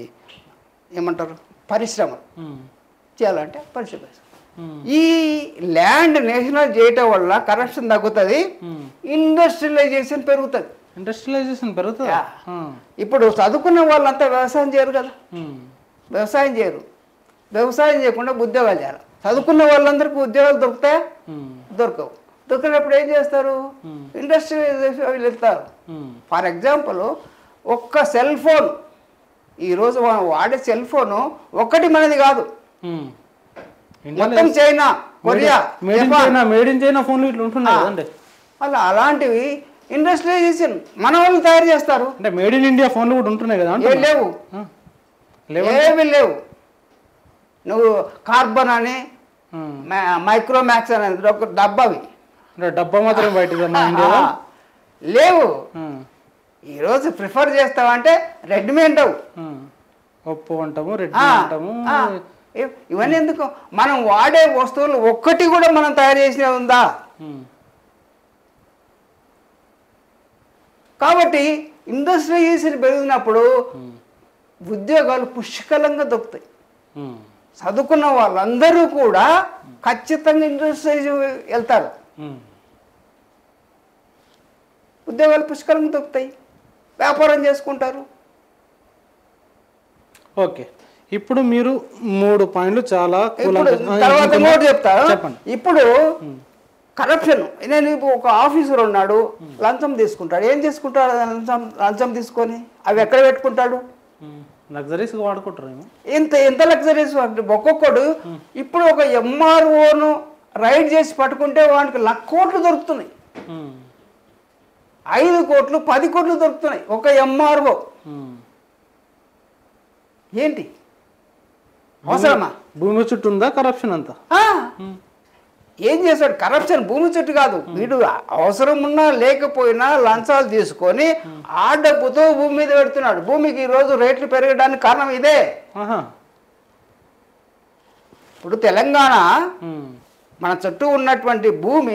S2: ఏమంటారు పరిశ్రమలు
S1: ఉమ్.
S2: చేయాలంటే పరిశ్రమ చేసుకో.
S1: ఉమ్.
S2: ఈ ల్యాండ్ నేషనల్ చేయటం వల్ల కరప్షన్ తగ్గుతుంది
S1: ఉమ్.
S2: ఇండస్ట్రియలైజేషన్ పెరుగుతుంది
S1: ఇండస్ట్రియలైజేషన్ పెరుగుతుందా
S2: యా.
S1: ఆ.
S2: ఇప్పుడు చదువుకున్న వాళ్ళంతా వ్యవసాయం చేయరు కదా
S1: ఉమ్.
S2: వ్యవసాయం చేయరు వ్యవసాయం చేయకుండా ఉద్యోగాలు చేయాలి చదువుకున్న వాళ్ళందరికీ ఉద్యోగాలు దొరుకుతాయా
S1: ఉమ్.
S2: దొరకవు దొరికినప్పుడు ఏం చేస్తారు
S1: Hmm.
S2: ఇండస్ట్రియలైజేషన్ వెళ్తారు
S1: ఉమ్.
S2: ఫర్ ఎగ్జాంపుల్ ఒక్క సెల్ ఫోన్ ఈరోజు మనం వాడే సెల్ ఫోను ఒక్కటి మనది కాదు
S1: ఉమ్.
S2: మొత్తం China Korea
S1: made in
S2: Japan
S1: China made in China ఫోన్లు ఇట్లా ఉంటున్నాయి కదండి
S2: అలా అలాంటివి ఇండస్ట్రియలైజేషన్ మన వాళ్ళు తయారు చేస్తారు
S1: అంటే మేడ్ ఇన్ ఇండియా ఫోన్లు కూడా ఉంటున్నాయి కదా
S2: ఏం
S1: అంటున్నా.
S2: లేవు
S1: ఆ. లేవా
S2: ఏమీ లేవు నువ్వు కార్బన్ అని
S1: ఉమ్.
S2: మ- మైక్రో మ్యాక్స్ అనేది ఒక డబ్బావి
S1: అంటే డబ్బా మాత్రం బయట మన ఇండియాలో
S2: ఆ, లేవు
S1: ఉమ్.
S2: ఈరోజు ప్రిఫర్ చేస్తావంటే రెడ్మీ అంటావు
S1: ఉమ్. ఒప్పో అంటాము రెడ్
S2: ఆ,
S1: అంటాము
S2: ఆ, ఇవ్- ఇవన్నీ ఎందుకు మనం వాడే వస్తువులు ఒక్కటి కూడా మనం తయారు చేసిన ఉందా
S1: ఉమ్.
S2: కాబట్టి ఇండస్ట్రియలైజేషన్ పెరిగినప్పుడు ఉద్యోగాలు పుష్కలంగా దొరుకుతాయి
S1: ఉమ్.
S2: చదువుకున్న వాళ్ళందరూ కూడా ఖచ్చితంగా ఇండస్ట్రియలైజ్ వెళ్తారు
S1: ఉమ్.
S2: ఉద్యోగాలు పుష్కలంగా దొరుకుతాయి వ్యాపారం చేసుకుంటారు
S1: ఓకే ఇప్పుడు మీరు మూడు పాయింట్లు చాలా
S2: ఇప్పుడు
S1: కూలంకష- ఆ,
S2: తర్వాత
S1: ఇంకా-
S2: ఇంకోటి చెప్తా
S1: చెప్పండి
S2: ఇప్పుడు కరప్షన్ నేను ఇప్పుడు ఒక ఆఫీసర్ ఉన్నాడు లంచం తీసుకుంటాడు ఏం తీసుకుంటాడు లంచం లంచం తీసుకొని అవి ఎక్కడ పెట్టుకుంటాడు
S1: లగ్జరీస్ వాడుకుంటారేమో
S2: ఇంత ఎంత లగ్జరీస్ ఒక్కొక్కడు ఇప్పుడు ఒక ఎంఆర్ఓను రైడ్ చేసి పట్టుకుంటే వానికి లక్ష కోట్లు దొరుకుతున్నాయి
S1: ఉమ్,
S2: ఐదు కోట్లు పది కోట్లు దొరుకుతున్నాయి ఒక ఎంఆర్ఓ
S1: ఉమ్.
S2: ఏంటి అవసరమా
S1: భూమి చుట్టూ ఉందా కరప్షన్ అంతా
S2: ఆ, ఏం చేస్తాడు కరప్షన్ భూమి చుట్టూ కాదు వీడు అవసరం ఉన్నా లేకపోయినా లంచాలు తీసుకొని ఆ డబ్బుతో భూమి మీద పెడుతున్నాడు భూమికి ఈరోజు రేట్లు పెరగడానికి కారణం ఇదే
S1: ఆహా
S2: ఇప్పుడు తెలంగాణ
S1: ఉమ్,
S2: మన చుట్టూ ఉన్నటువంటి భూమి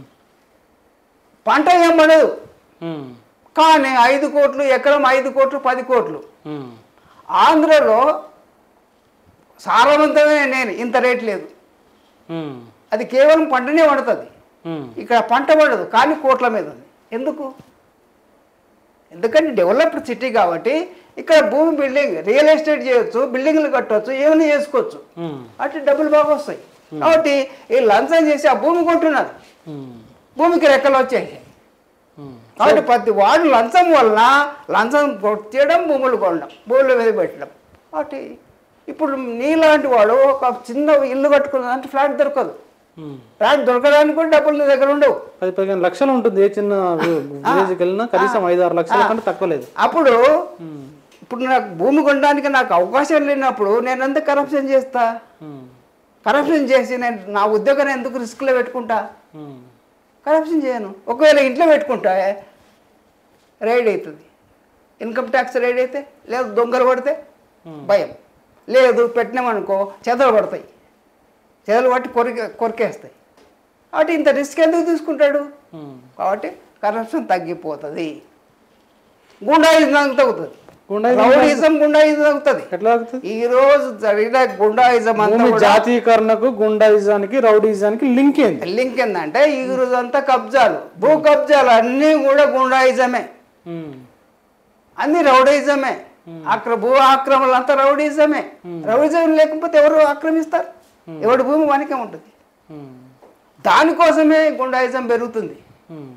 S2: పంట ఏం పడదు
S1: ఉమ్,
S2: కానీ ఐదు కోట్లు ఎకరం ఐదు కోట్లు పది కోట్లు
S1: ఉమ్,
S2: ఆంధ్రలో సారవంతమే నేను ఇంత రేట్ లేదు
S1: ఉమ్,
S2: అది కేవలం పంటనే పడుతుంది
S1: ఉమ్,
S2: ఇక్కడ పంట పడదు కానీ కోట్ల మీద ఉంది ఎందుకు ఎందుకంటే డెవలప్డ్ సిటీ కాబట్టి ఇక్కడ భూమి బిల్డింగ్ రియల్ ఎస్టేట్ చేయొచ్చు బిల్డింగ్లు కట్టవచ్చు ఏమైనా చేసుకోవచ్చు
S1: ఉమ్,
S2: అటు డబ్బులు బాగా వస్తాయి కాబట్టి ఈ లంచం చేసి ఆ భూమి కొంటున్నారు
S1: ఉమ్,
S2: భూమికి రెక్కలు వచ్చేసాయి
S1: ఉమ్.
S2: కాబట్టి ప్రతి వాడు లంచం వలన లంచం చేయడం భూములు కొనడం భూముల మీద పెట్టడం కాబట్టి ఇప్పుడు నీలాంటి వాడు ఒక చిన్న ఇల్లు కట్టుకున్నదంటే ఫ్లాట్ దొరకదు
S1: ఉమ్.
S2: ఫ్లాట్ దొరకడానికి కూడా డబ్బులు నీ దగ్గర ఉండవు
S1: పది పదిహేను లక్షలు ఉంటుంది ఏ చిన్న విలేజ్కి వెళ్ళినా కనీసం ఐదు ఆరు లక్షల కంటే తక్కువ లేదు
S2: అప్పుడు
S1: ఉమ్,
S2: ఇప్పుడు నాకు భూమి కొనడానికి నాకు అవకాశం లేనప్పుడు నేను ఎంత కరప్షన్ చేస్తా
S1: ఉమ్,
S2: కరప్షన్ చేసి నేను నా ఉద్యోగాన్ని ఎందుకు రిస్క్లో పెట్టుకుంటా
S1: ఉమ్,
S2: కరప్షన్ చేయను ఒకవేళ ఇంట్లో పెట్టుకుంటా రైడ్ అవుతుంది ఇన్కమ్ ట్యాక్స్ రైడ్ అయితే లేదు దొంగలు పడితే భయం లేదు పెట్టినామనుకో చెదలు పడతాయి చెదలు పట్టి కొరికి కొరికేస్తాయి కాబట్టి ఇంత రిస్క్ ఎందుకు తీసుకుంటాడు
S1: ఉమ్.
S2: కాబట్టి కరప్షన్ తగ్గిపోతుంది గుండాయిజం తగ్గుతుంది
S1: గుండాయిజం
S2: రౌడీజం గుండాయిజం తగ్గుతుంది
S1: ఎట్లా అవుతుంది
S2: ఈ రోజు జరిగిన గుండాయిజం అంతా
S1: భూమి
S2: కూడా
S1: జాతీయకరణకు గుండాయిజానికి రౌడీజానికి లింక్ ఏంది
S2: లింక్ ఏంటంటే ఈ రోజు అంతా కబ్జాలు భూ కబ్జాలు అన్నీ కూడా గుండాయిజమే
S1: ఉమ్,
S2: అన్ని రౌడీజమే అక్కడ భూ ఆక్రమణలు అంతా రౌడీజమే రౌడీజం లేకపోతే ఎవరు ఆక్రమిస్తారు ఎవడి భూమి వానికే ఉంటుంది
S1: ఉమ్,
S2: దానికోసమే గుండాయిజం పెరుగుతుంది
S1: ఉమ్,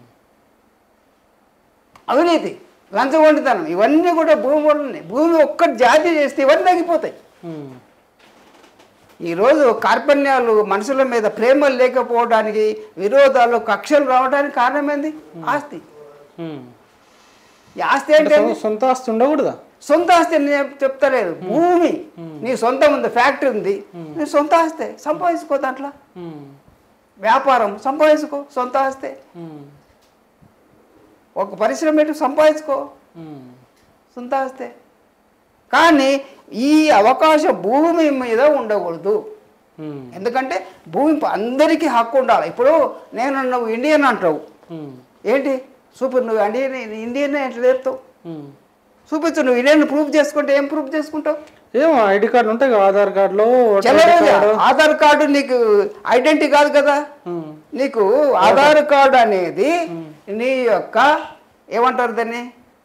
S2: అవినీతి లంచగొండితనం ఇవన్నీ కూడా భూమి వల్లనే భూమి ఒక్కటి జాతి చేస్తే ఇవన్నీ తగ్గిపోతాయి
S1: ఉమ్,
S2: ఈరోజు కార్పణ్యాలు మనుషుల మీద ప్రేమ లేకపోవడానికి విరోధాలు కక్షలు రావడానికి కారణం ఏంది ఆస్తి
S1: ఉమ్.
S2: ఈ ఆస్తి అంటే
S1: సొ- సొంత ఆస్తి ఉండకూడదా
S2: సొంత ఆస్తి అని నేను చెప్తలేదు భూమి నీ సొంతం ఉంది ఫ్యాక్టరీ ఉంది నీ సొంత ఆస్తే సంపాదించుకో దాంట్లో
S1: ఉమ్,
S2: వ్యాపారం సంపాదించుకో సొంత ఆస్తే
S1: ఉమ్,
S2: ఒక పరిశ్రమ పెట్టి సంపాదించుకో
S1: ఉమ్,
S2: సొంత ఆస్తే కానీ ఈ అవకాశం భూమి మీద ఉండకూడదు
S1: ఉమ్,
S2: ఎందుకంటే భూమి ప- అందరికీ హక్కు ఉండాలి ఇప్పుడు నేను నువ్వు ఇండియన్ అంటావు
S1: ఉమ్,
S2: ఏంటి సూపర్ నువ్వు ఇండియన్ ఇండియన్ ఎట్లా చెప్తావు
S1: ఉమ్.
S2: చూపించు నువ్వు ఇండియన్ ప్రూఫ్ చేసుకుంటే ఏం ప్రూఫ్ చేసుకుంటావు
S1: ఏమో ఐడి కార్డు ఉంటాయి కదా ఆధార్ కార్డులో ఓటర్
S2: చల్లలేదు
S1: ఐడి కార్డు
S2: ఆధార్ కార్డు నీకు ఐడెంటిటీ కాదు కదా
S1: ఉమ్,
S2: నీకు ఆధార్ కార్డు అనేది నీ యొక్క ఏమంటారు దాన్ని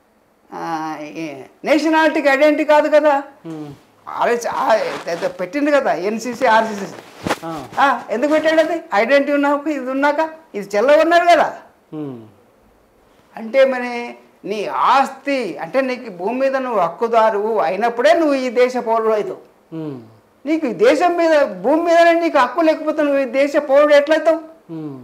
S2: నేషనాలిటీకి ఐడెంటిటీ కాదు కదా
S1: ఉమ్,
S2: ఆర్ఎస్ పెట్టింది కదా ఎన్సీసీ ఆర్సీసీ
S1: ఆ,
S2: ఎందుకు పెట్టాడు అది ఐడెంటిటీ ఉన్నాక ఇది ఉన్నాక ఇది చెల్ల ఉన్నారు కదా
S1: ఉమ్,
S2: అంటే మరి నీ ఆస్తి అంటే నీకు భూమి మీద నువ్వు హక్కుదారు అయినప్పుడే నువ్వు ఈ దేశ పౌరుడు అవుతావు
S1: ఉమ్,
S2: నీకు ఈ దేశం మీద భూమి మీద నీకు హక్కు లేకపోతే నువ్వు ఈ దేశ పౌరుడు ఎట్లయితావు
S1: ఉమ్.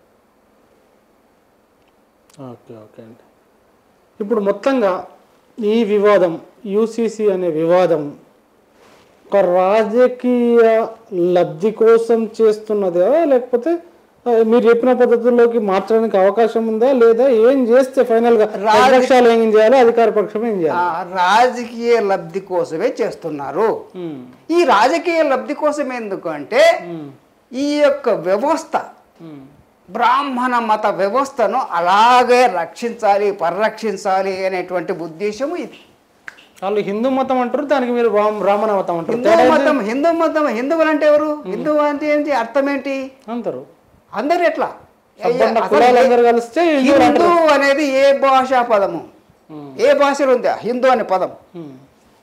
S1: ఓకే ఓకే అండి ఇప్పుడు మొత్తంగా ఈ వివాదం యూసిసి అనే వివాదం ఒక రాజకీయ లబ్ధి కోసం చేస్తున్నదా లేకపోతే ఆ, మీరు చెప్పిన పద్ధతుల్లోకి మార్చడానికి అవకాశం ఉందా లేదా ఏం చేస్తే ఫైనల్ గా
S2: రాజ-
S1: ప్రతిపక్షాలు ఏం చేయాలి అధికార పక్షం ఏం
S2: ఆ
S1: చేయాలి
S2: రాజకీయ లబ్ధి కోసమే చేస్తున్నారు
S1: ఉమ్,
S2: ఈ రాజకీయ లబ్ధి కోసం ఎందుకు అంటే
S1: ఉమ్,
S2: ఈ యొక్క వ్యవస్థ
S1: ఉమ్,
S2: బ్రాహ్మణ మత వ్యవస్థను అలాగే రక్షించాలి పరిరక్షించాలి అనేటువంటి ఉద్దేశము ఇది
S1: వాళ్ళు హిందూ మతం అంటారు దానికి మీరు రామ- రామణ మతం అంటారు
S2: హిందూ
S1: తేడా ఏంటి?
S2: మతం హిందూ మతం హిందువులు అంటే ఎవరు హిందువు అంటే ఏంటి అర్థం ఏంటి
S1: అంటారు
S2: అందరు ఎట్లా
S1: సబ్బండ
S2: అసలు
S1: కులాలందరూ కలిస్తే హిందువులు
S2: హిందూ అనేది ఏ భాషా పదము
S1: ఉమ్.
S2: ఏ భాషలో ఉంది హిందూ అనే పదం
S1: ఉమ్,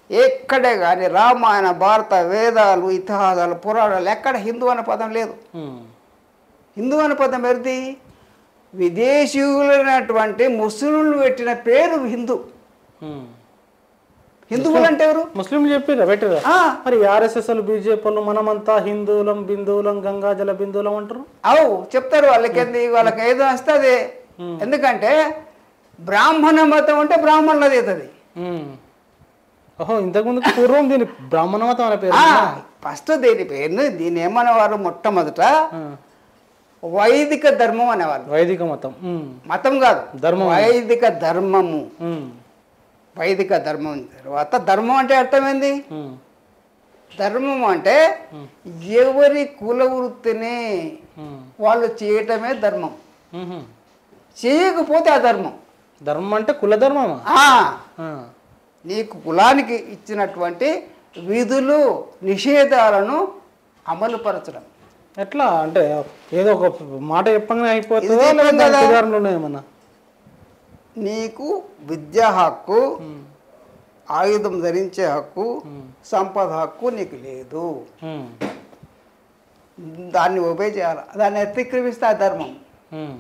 S2: ఎక్కడే కానీ రామాయణ భారత వేదాలు ఇతిహాసాలు పురాణాలు ఎక్కడ హిందూ అనే పదం లేదు
S1: ఉమ్.
S2: హిందూ అనే పదం ఎవరిది విదేశీయులైనటువంటి ముస్లింలు పెట్టిన పేరు హిందూ
S1: ఉమ్.
S2: హిందువులు అంటే ఎవరు
S1: ముస్లింలు చెప్పిర్రా పెట్టిరా
S2: ఆ,
S1: మరి ఆర్ఎస్ఎస్ బీజేపీ వాళ్ళు మనమంతా హిందువులం బిందువులం గంగాజల బిందువులం అంటారు
S2: అవు చెప్తారు వాళ్ళకి ఏంది వాళ్ళకి ఏదో వస్తే అదే ఎందుకంటే బ్రాహ్మణ మతం అంటే బ్రాహ్మణులది అవుతుంది
S1: ఉమ్. ఓహో ఇంతకుముందు పూర్వం దీని బ్రాహ్మణ మతం అనే పేరు
S2: ఫస్ట్ దీని పేరుని దీని ఏమనేవారు మొట్టమొదట
S1: ఆ.
S2: వైదిక ధర్మం అనేవాళ్ళు
S1: వైదిక మతం ఉమ్.
S2: మతం కాదు
S1: ధర్మం.
S2: వైదిక ధర్మము
S1: ఉమ్.
S2: వైదిక ధర్మం తర్వాత ధర్మం అంటే అర్థమైంది
S1: ఉమ్.
S2: ధర్మం అంటే ఎవరి కుల వృత్తిని
S1: ఉమ్.
S2: వాళ్ళు చేయటమే ధర్మం
S1: ఉహు.
S2: చేయకపోతే అధర్మం
S1: ధర్మం అంటే కుల ధర్మమా
S2: ఆ,
S1: ఆ.
S2: నీకు కులానికి ఇచ్చినటువంటి విధులు నిషేధాలను అమలుపరచడం
S1: ఎట్లా అంటే ఏదో ఒక మాట చెప్పగానే అయిపోతుందా
S2: ఇది
S1: లేదా
S2: చెప్పాం కదా.
S1: దానికి ఉదాహరణలు ఉన్నాయా ఏమన్నా
S2: నీకు విద్యా హక్కు ఆయుధం ధరించే హక్కు సంపద హక్కు నీకు లేదు
S1: ఉమ్.
S2: దాన్ని ఒబే చేయాలి దాన్ని అతిక్రమిస్తే అధర్మం
S1: ఉమ్.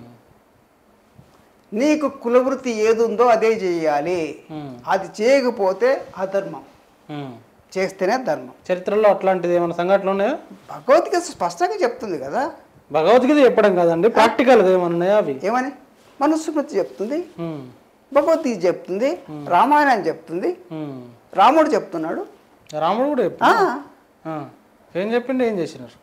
S2: నీకు కులవృత్తి ఏది ఉందో అదే చేయాలి
S1: ఉమ్.
S2: అది చేయకపోతే అధర్మం
S1: ఉమ్.
S2: చేస్తేనే ధర్మం
S1: చరిత్రలో అట్లాంటిది ఏమైనా సంఘటనలు ఉన్నాయా
S2: భగవద్గీత స్పష్టంగా చెప్తుంది కదా
S1: భగవద్గీత చెప్పడం కాదండి ప్రాక్టికల్గా ఏమైనా ఉన్నాయా అవి
S2: ఏమని మనుస్మృతి చెప్తుంది
S1: ఉమ్.
S2: భగవద్గీత చెప్తుంది రామాయణం చెప్తుంది
S1: ఉమ్.
S2: రాముడు చెప్తున్నాడు
S1: రాముడు కూడా
S2: ఆ,
S1: చెప్పాడు ఏం చెప్పిండు ఏం చేసినారు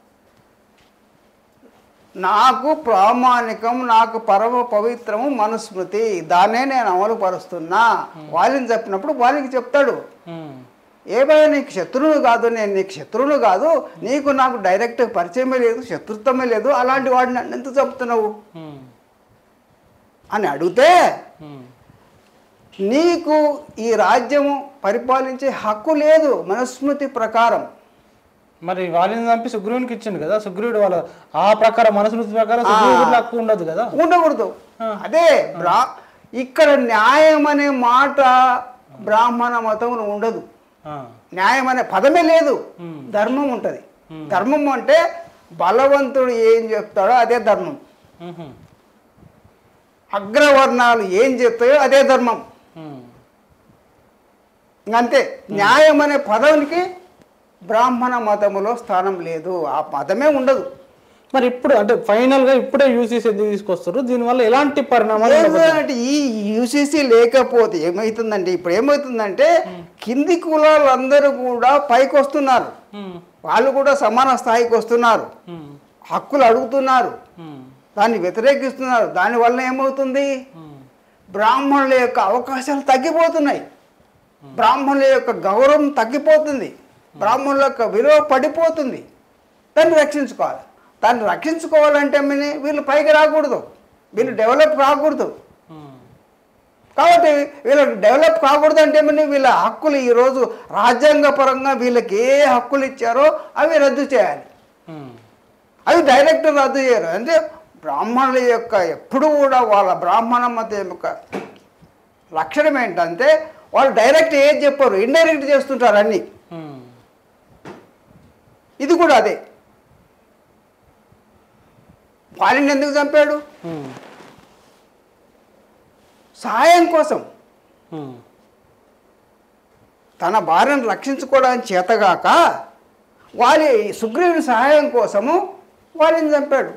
S2: నాకు ప్రామాణికం నాకు పరమ పవిత్రము మనుస్మృతి దాన్నే నేను అమలు పరుస్తున్నా వాళ్ళని చెప్పినప్పుడు వాళ్ళకి చెప్తాడు
S1: ఉమ్.
S2: ఏమైనా నీకు శత్రువును కాదు నేను నీకు శత్రువును కాదు నీకు నాకు డైరెక్ట్ పరిచయమే లేదు శత్రుత్వమే లేదు అలాంటి వాడిని నన్ను ఎందుకు చెప్తున్నావు
S1: ఉమ్.
S2: అని అడిగితే
S1: ఉమ్.
S2: నీకు ఈ రాజ్యము పరిపాలించే హక్కు లేదు మనుస్మృతి ప్రకారం
S1: మరి వాళ్ళని చంపి సుగ్రీవునికి ఇచ్చిండు కదా సుగ్రీవుడు వాళ్ళ ఆ ప్రకారం మనస్మృతి ప్రకారం సుగ్రీవుడికి హక్కు ఉండదు కదా
S2: ఉండకూడదు అదే బ్రా ఇక్కడ న్యాయం అనే మాట బ్రాహ్మణ మతంలో ఉండదు
S1: ఆ.
S2: న్యాయం అనే పదమే లేదు ధర్మం ఉంటుంది ధర్మం అంటే బలవంతుడు ఏం చెప్తాడో అదే ధర్మం
S1: ఉహు.
S2: అగ్రవర్ణాలు ఏం చెప్తాయో అదే ధర్మం
S1: ఉమ్.
S2: ఇంకంతే న్యాయం అనే పదానికి బ్రాహ్మణ మతములో స్థానం లేదు ఆ మతమే ఉండదు
S1: మరి ఇప్పుడు అంటే ఫైనల్ గా ఇప్పుడే యూసీసీ ఎందుకు తీసుకొస్తారు దీనివల్ల ఎలాంటి పరిణామాలు ఉండబోతున్నాయి?
S2: ఏంటంటే ఈ యూసీసీ లేకపోతే ఏమవుతుందంటే ఇప్పుడు ఏమవుతుందంటే కింది కులాలందరూ కూడా పైకి వస్తున్నారు
S1: ఉమ్.
S2: వాళ్ళు కూడా సమాన స్థాయికి వస్తున్నారు
S1: ఉమ్.
S2: హక్కులు అడుగుతున్నారు
S1: ఉమ్.
S2: దాన్ని వ్యతిరేకిస్తున్నారు దానివల్ల ఏమవుతుంది
S1: ఉమ్.
S2: బ్రాహ్మణుల యొక్క అవకాశాలు తగ్గిపోతున్నాయి బ్రాహ్మణుల యొక్క గౌరవం తగ్గిపోతుంది బ్రాహ్మణుల యొక్క విలువ పడిపోతుంది దాన్ని రక్షించుకోవాలి దాన్ని రక్షించుకోవాలంటే మన వీళ్ళు పైకి రాకూడదు వీళ్ళు డెవలప్ కాకూడదు
S1: ఉమ్.
S2: కాబట్టి వీళ్ళకి డెవలప్ కాకూడదు అంటే మన వీళ్ళ హక్కులు ఈరోజు రాజ్యాంగపరంగా వీళ్ళకి ఏ హక్కులు ఇచ్చారో అవి రద్దు చేయాలి
S1: ఉమ్.
S2: అవి డైరెక్ట్ రద్దు చేయరు అంటే బ్రాహ్మణుల యొక్క ఎప్పుడు కూడా వాళ్ళ బ్రాహ్మణ మతం యొక్క లక్షణం ఏంటంటే వాళ్ళు డైరెక్ట్ ఏది చెప్పరు ఇండైరెక్ట్ చేస్తుంటారు అన్నీ
S1: ఉమ్.
S2: ఇది కూడా అదే వాళ్ళని ఎందుకు చంపాడు
S1: ఉమ్.
S2: సహాయం కోసం
S1: ఉమ్.
S2: తన భార్యను రక్షించుకోవడానికి చేతగాక వారి సుగ్రీవుని సహాయం కోసము వాళ్ళని చంపాడు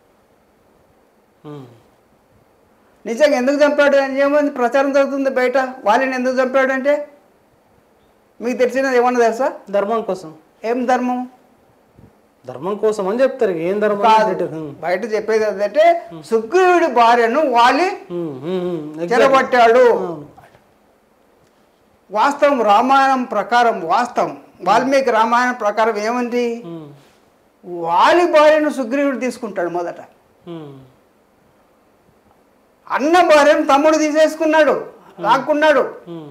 S1: ఉమ్.
S2: నిజంగా ఎందుకు చంపాడు అని ఏమైంది ప్రచారం జరుగుతుంది బయట వాళ్ళని ఎందుకు చంపాడు అంటే మీకు తెలిసినది ఏమన్నా తెలుసా
S1: ధర్మం కోసం
S2: ఏం ధర్మం
S1: ధర్మం కోసం అని చెప్తారు ఏం ధర్మం
S2: కాదు
S1: అంటే, ఉమ్.
S2: బయట చెప్పేది ఏంటంటే సుగ్రీవుడి భార్యను వాలి
S1: ఉమ్. ఉమ్. ఉమ్. Exactly.
S2: చెరబట్టాడు
S1: అవును.
S2: వాస్తవం రామాయణం ప్రకారం వాస్తవం వాల్మీకి రామాయణం ప్రకారం ఏమంది
S1: ఉమ్.
S2: వాలి భార్యను సుగ్రీవుడు తీసుకుంటాడు మొదట
S1: ఉమ్.
S2: అన్న భార్యను తమ్ముడు తీసేసుకున్నాడు లాక్కున్నాడు
S1: ఉమ్.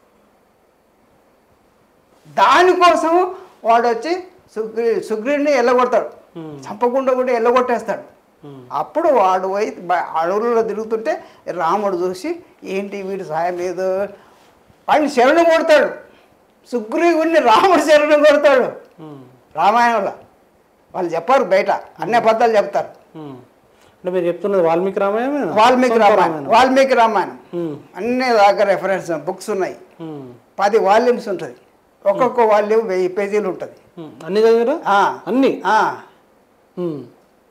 S2: దానికోసం వాడు వచ్చి సుగ్రీ సుగ్రీవుని ఎల్లగొడతాడు
S1: ఉమ్.
S2: చంపకుండా కూడా ఎల్లగొట్టేస్తాడు
S1: ఉమ్.
S2: అప్పుడు వాడు పోయి బ- అడవులలో తిరుగుతుంటే రాముడు చూసి ఏంటి వీడి సాయం లేదు వాడిని శరణు కొడతాడు సుగ్రీవుడిని రాముడు శరణం కొడతాడు
S1: ఉమ్,
S2: రామాయణంలో వాళ్ళు చెప్పారు బయట అన్ని అబద్ధాలు చెప్తారు
S1: ఉమ్. అంటే మీరు చెప్తున్నది వాల్మీకి రామాయణమేనా
S2: వాల్మీకి
S1: సొంత
S2: రామాయణం వాల్మీకి రామాయణం
S1: ఉమ్,
S2: అన్ని దాకా రెఫరెన్స్ బుక్స్ ఉన్నాయి
S1: ఉమ్,
S2: పది వాల్యూమ్స్ ఉంటుంది ఒక్కొక్క వాల్యూమ్ వెయ్యి పేజీలు ఉంటుంది
S1: ఉమ్. అన్ని చదివారా
S2: ఆ,
S1: అన్ని
S2: ఆ.
S1: ఉమ్,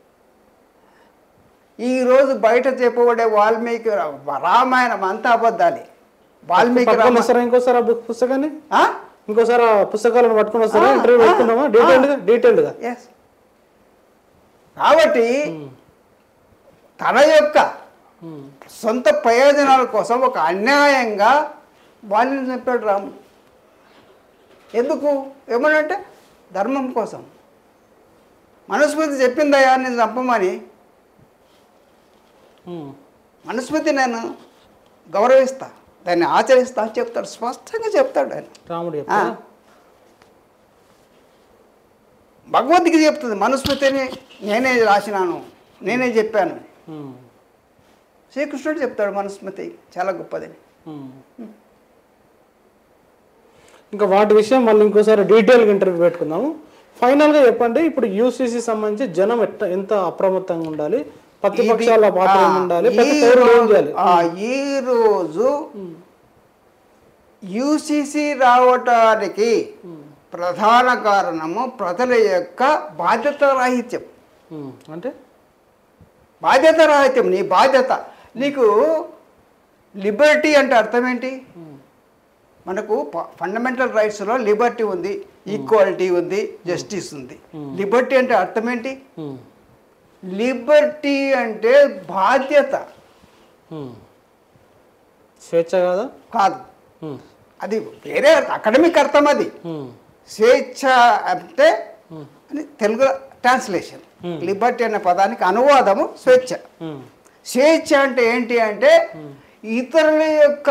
S2: ఈ రోజు బయట చెప్పబడే వాల్మీకి రా- రామాయణం అంతా అబద్ధాలే వాల్మీకి
S1: పట్టుకొని
S2: రామాయణం
S1: వస్తారా ఇంకోసారి ఆ బుక్ పుస్తకాన్ని
S2: ఆ?
S1: ఇంకోసారి ఆ పుస్తకాలను పట్టుకొని వస్తారా
S2: ఆ,
S1: ఇంటర్వ్యూ
S2: ఆ,
S1: పెట్టుకుందామా డీటెయిల్డ్గా డీటెయిల్డ్గా
S2: Yes. కాబట్టి తన యొక్క సొంత ప్రయోజనాల కోసం ఒక అన్యాయంగా వాళ్ళని చంపాడు రాముడు ఎందుకు ఏమనంటే ధర్మం కోసం మనుస్మృతి చెప్పిందయ్యా నేను చంపమని మనుస్మృతి నేను గౌరవిస్తా దాన్ని ఆచరిస్తా అని చెప్తాడు స్పష్టంగా చెప్తాడు ఆయన
S1: రాముడు
S2: ఆ.
S1: చెప్తారా
S2: భగవద్గీత చెప్తుంది మనుస్మృతిని నేనే రాసినాను నేనే చెప్పాను
S1: ఉమ్,
S2: శ్రీకృష్ణుడు చెప్తాడు మనుస్మృతి చాలా గొప్పదని
S1: ఉమ్. ఇంకా వాటి విషయం మళ్ళీ ఇంకోసారి డీటెయిల్గా ఇంటర్వ్యూ పెట్టుకుందాము ఫైనల్గా చెప్పండి ఇప్పుడు యూసీసీ సంబంధించి జనం ఎట్ట ఎంత అప్రమత్తంగా ఉండాలి ప్రతిపక్షాల
S2: ఇది-
S1: పాత్ర
S2: ఆ,
S1: ఏముండాలి ప్రతి
S2: ఈ
S1: పౌరులు ఏం
S2: రోజు-
S1: చేయాలి
S2: ఆ, ఈ రోజు యూసీసీ రావటానికి ప్రధాన కారణము ప్రజల యొక్క బాధ్యత రాహిత్యం
S1: ఉమ్, అంటే
S2: బాధ్యత రాహిత్యం నీ బాధ్యత నీకు లిబర్టీ అంటే అర్థం ఏంటి మనకు ఫండమెంటల్ రైట్స్లో లిబర్టీ ఉంది ఈక్వాలిటీ ఉంది జస్టిస్ ఉంది లిబర్టీ అంటే అర్థం ఏంటి
S1: ఉమ్,
S2: లిబర్టీ అంటే బాధ్యత
S1: ఉమ్. స్వేచ్ఛ కాదా
S2: కాదు
S1: ఉమ్,
S2: అది వేరే అకాడమిక్ అర్థం అది
S1: ఉమ్,
S2: స్వేచ్ఛ అంటే అని తెలుగు ట్రాన్స్లేషన్ లిబర్టీ అనే పదానికి అనువాదము స్వేచ్ఛ
S1: ఉమ్,
S2: స్వేచ్ఛ అంటే ఏంటి అంటే ఇతరుల యొక్క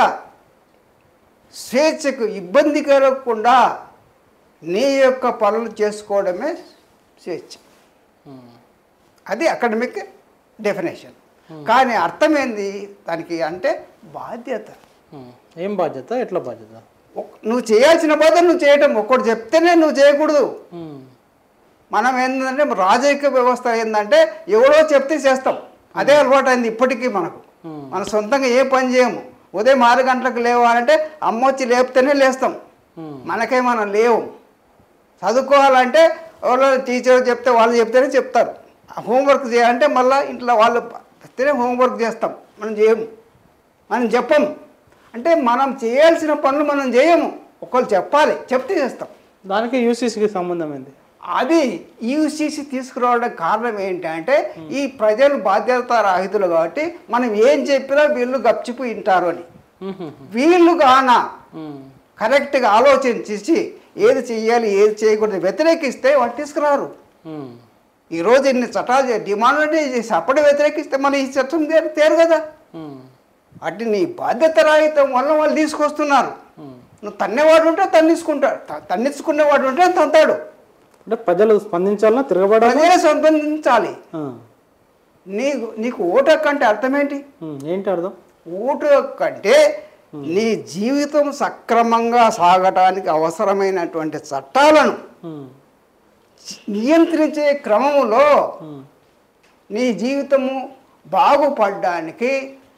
S2: స్వేచ్ఛకు ఇబ్బంది కలగకుండా నీ యొక్క పనులు చేసుకోవడమే స్వేచ్ఛ
S1: ఉమ్.
S2: అది అకాడమిక్ డెఫినేషన్ కానీ అర్థం ఏంది దానికి అంటే బాధ్యత
S1: ఉమ్. ఏం బాధ్యత ఎట్లా బాధ్యత
S2: ఒక్- నువ్వు చేయాల్సిన బాధ్యత నువ్వు చేయటం ఒక్కటి చెప్తేనే నువ్వు చేయకూడదు
S1: ఉమ్,
S2: మనం ఏంటంటే రాజకీయ వ్యవస్థ ఏంటంటే ఎవరో చెప్తే చేస్తాం అదే అలవాటు అయింది ఇప్పటికీ మనకు
S1: ఉమ్.
S2: మన సొంతంగా ఏ పని చేయము ఉదయం ఆరు గంటలకు లేవాలంటే అమ్మ వచ్చి లేపితేనే లేస్తాం
S1: ఉమ్,
S2: మనకే మనం లేవు చదువుకోవాలంటే ఎవరో టీచర్ చెప్తే వాళ్ళు చెప్తేనే చెప్తారు హోంవర్క్ చేయాలంటే మళ్ళీ ఇంట్లో వాళ్ళు చెప్తేనే హోంవర్క్ చేస్తాం మనం చేయము మనం చెప్పము అంటే మనం చేయాల్సిన పనులు మనం చేయము ఒకళ్ళు చెప్పాలి చెప్తే చేస్తాం
S1: దానికి యూసీసీకి సంబంధం ఏంది
S2: అది యూసీసీ తీసుకురావడానికి కారణం ఏంటంటే ఈ ప్రజలు బాధ్యత రాహితులు కాబట్టి మనం ఏం చెప్పినా వీళ్ళు గప్చిపు వింటారు అని
S1: ఉహుం,
S2: వీళ్ళు గాన
S1: ఉమ్,
S2: కరెక్ట్గా ఆలోచించి ఏది చెయ్యాలి ఏది చేయకూడదు వ్యతిరేకిస్తే వాటి తీసుకురారు
S1: ఉమ్,
S2: ఈరోజు ఇన్ని చట్టాలు చే- డిమాండ్ చేసి అప్పుడే వ్యతిరేకిస్తే మన ఈ చట్టం తేరు తేరు కదా
S1: ఉమ్,
S2: అటు నీ బాధ్యత రాహితం వల్ల వాళ్ళు తీసుకొస్తున్నారు
S1: ఉమ్.
S2: నువ్వు తన్నేవాడు ఉంటే తన్నిసుకుంటాడు త- తన్నించుకునేవాడు ఉంటే తంతాడు
S1: అంటే ప్రజలు స్పందించాలన్నా తిరగబడాలి
S2: ప్రజలే సంబంధించాలి
S1: ఆ,
S2: నీకు నీకు ఓటు హక్కు అంటే అర్థం ఏంటి
S1: ఉమ్, ఏంటి అర్థం
S2: ఓటు హక్కు అంటే నీ జీవితం సక్రమంగా సాగటానికి అవసరమైనటువంటి చట్టాలను
S1: ఉమ్,
S2: నియంత్రించే క్రమంలో
S1: ఉమ్,
S2: నీ జీవితము బాగుపడడానికి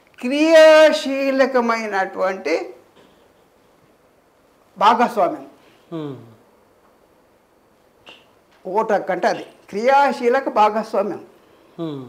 S2: క్రియాశీలకమైనటువంటి భాగస్వామ్యం
S1: ఉమ్,
S2: ఓటు హక్కు అంటే అది క్రియాశీలక భాగస్వామ్యం
S1: ఉమ్,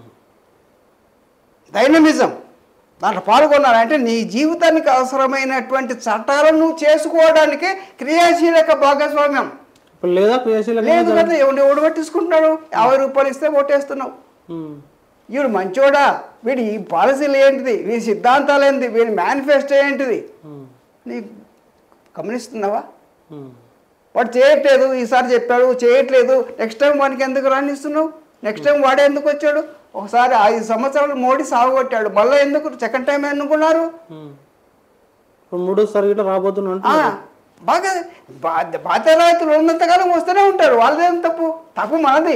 S2: డైనమిజం దాంట్లో పాల్గొన్నారంటే నీ జీవితానికి అవసరమైనటువంటి చట్టాలను నువ్వు చేసుకోవడానికి క్రియాశీలక భాగస్వామ్యం
S1: ఇప్పుడు లేదా క్రియాశీలక
S2: లేదు కదా ఎవడు ఎవడు పట్టించుకుంటున్నాడు యాభై రూపాయలు ఇస్తే ఓటేస్తున్నావు
S1: ఉమ్,
S2: వీడు మంచోడా వీడి ఈ పాలసీలు ఏంటిది వీడి సిద్ధాంతాలు ఏంటిది వీడి మేనిఫెస్టో ఏంటిది
S1: ఉమ్,
S2: నీ గమనిస్తున్నావా
S1: ఉమ్,
S2: వాడు చేయట్లేదు ఈసారి చెప్పాడు చేయట్లేదు నెక్స్ట్ టైం వానికి ఎందుకు రాణిస్తున్నావు నెక్స్ట్ టైం వాడే ఎందుకు వచ్చాడు ఒకసారి ఐదు సంవత్సరాలు మోడీ సాగుకొట్టాడు మళ్ళీ ఎందుకు సెకండ్ టైం ఎన్నుకున్నారు
S1: ఉమ్. ఇప్పుడు మూడోసారి గిట్ల రాబోతున్నా
S2: ఆ, బాగా బాధ్య బాధ్యరాయితులు ఉన్నంతకాలం వస్తూనే ఉంటారు వాళ్ళదేం తప్పు తప్పు మనది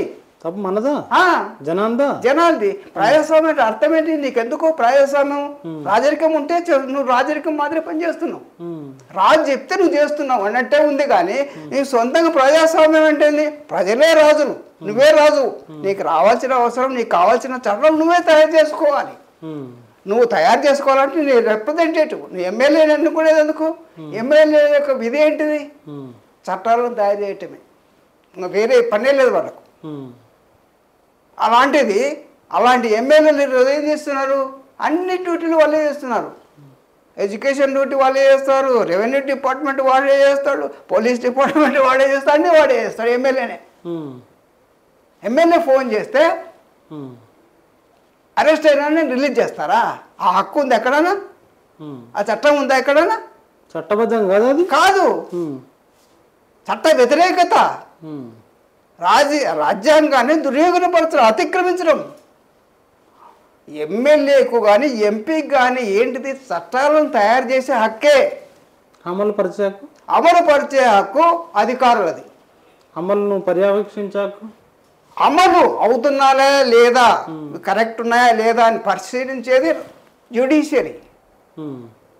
S1: తప్పు మనదా
S2: ఆ,
S1: జనాందా
S2: జనాలది ప్రజాస్వామ్యం అంటే అర్థం ఏంటి నీకెందుకు ప్రజాస్వామ్యం రాజరికం ఉంటే చే- నువ్వు రాజరికం మాదిరి పని చేస్తున్నావు
S1: ఉమ్,
S2: రాజు చెప్తే నువ్వు చేస్తున్నావు అన్నట్టే ఉంది కానీ నీకు సొంతంగా ప్రజాస్వామ్యం అంటే ఏంది? ప్రజలే రాజులు నువ్వే రాజు నీకు రావాల్సిన అవసరం నీకు కావాల్సిన చట్టం నువ్వే తయారు చేసుకోవాలి
S1: ఉమ్,
S2: నువ్వు తయారు చేసుకోవాలంటే నీ రిప్రజెంటేటివ్ నువ్వు ఎమ్మెల్యే ఎన్నుకునేది ఎందుకు ఎమ్మెల్యే యొక్క విధి ఏంటిది
S1: ఉమ్,
S2: చట్టాలను తయారు చేయటమే ఇంకా వేరే పనే లేదు వాళ్ళకు
S1: ఉమ్,
S2: అలాంటిది అలాంటి ఎమ్మెల్యేలు ఈరోజు ఏం చేస్తున్నారు అన్ని డ్యూటీలు వాళ్ళే చేస్తున్నారు ఎడ్యుకేషన్ డ్యూటీ వాళ్ళే చేస్తారు రెవెన్యూ డిపార్ట్మెంట్ వాడే చేస్తాడు పోలీస్ డిపార్ట్మెంట్ వాడే చేస్తాడు అన్నీ వాడే చేస్తాడు ఎమ్మెల్యేనే
S1: ఉమ్,
S2: ఎమ్మెల్యే ఫోన్ చేస్తే
S1: ఉమ్,
S2: అరెస్ట్ అయినా రిలీజ్ చేస్తారా ఆ హక్కు ఉంది ఎక్కడైనా
S1: ఉమ్.
S2: ఆ చట్టం ఉందా ఎక్కడైనా
S1: చట్టబద్ధం కాదు అది
S2: కాదు
S1: ఉమ్,
S2: చట్ట వ్యతిరేకత
S1: ఉమ్,
S2: రాజ్య రాజ్యాంగాన్ని దుర్యోగనపరచడం అతిక్రమించడం ఎమ్మెల్యేకు కానీ ఎంపీకి కానీ ఏంటిది చట్టాలను తయారు చేసే హక్కే
S1: అమలు పరిచాకు
S2: అమలు పరిచే హక్కు అధికారులది
S1: అమలును పర్యవేక్షించాకు
S2: అమలు అవుతున్నాయా లేదా కరెక్ట్ ఉన్నాయా లేదా అని పరిశీలించేది జ్యుడిషియరీ
S1: ఉమ్,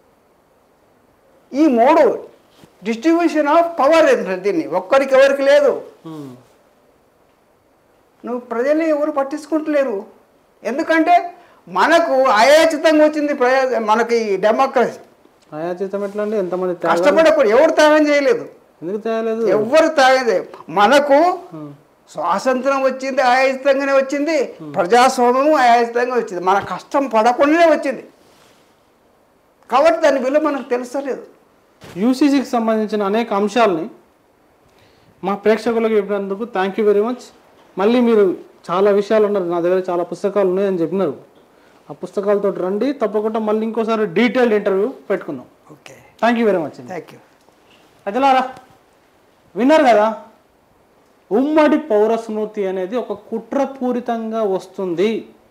S2: ఈ మూడు డిస్ట్రిబ్యూషన్ ఆఫ్ పవర్ దీన్ని ఒక్కరికి ఎవరికి లేదు
S1: ఉమ్,
S2: నువ్వు ప్రజలు ఎవరు పట్టించుకుంటలేరు ఎందుకంటే మనకు అయాచితంగా వచ్చింది ప్రజా మనకి డెమోక్రసీ
S1: ఆయాచితం ఎట్లా అండి ఎంతమంది త్యాగాలు-
S2: కష్టపడకూడదు ఎవరు త్యాగం చేయలేదు
S1: ఎందుకు తేలేదు
S2: ఎవరు త్యాగం చేయ మనకు స్వాతంత్రం వచ్చింది ఆయాచితంగానే వచ్చింది ప్రజాస్వామ్యం ఆయాచితంగా వచ్చింది మన కష్టం పడకుండానే వచ్చింది కాబట్టి దాని విలువ మనకు తెలుస్తలేదు
S1: యూసీసీకి సంబంధించిన అనేక అంశాలని మా ప్రేక్షకులకు చెప్పినందుకు థ్యాంక్ యూ వెరీ మచ్ మళ్ళీ మీరు చాలా విషయాలు ఉన్నారు నా దగ్గర చాలా పుస్తకాలు ఉన్నాయని చెప్పినారు ఆ పుస్తకాలతో రండి తప్పకుండా మళ్ళీ ఇంకోసారి డీటెయిల్డ్ ఇంటర్వ్యూ పెట్టుకుందాం
S2: okay
S1: thank you very much
S2: thank you
S1: అదిలారా విన్నారు కదా ఉమ్మడి పౌర స్మృతి అనేది ఒక కుట్రపూరితంగా వస్తుంది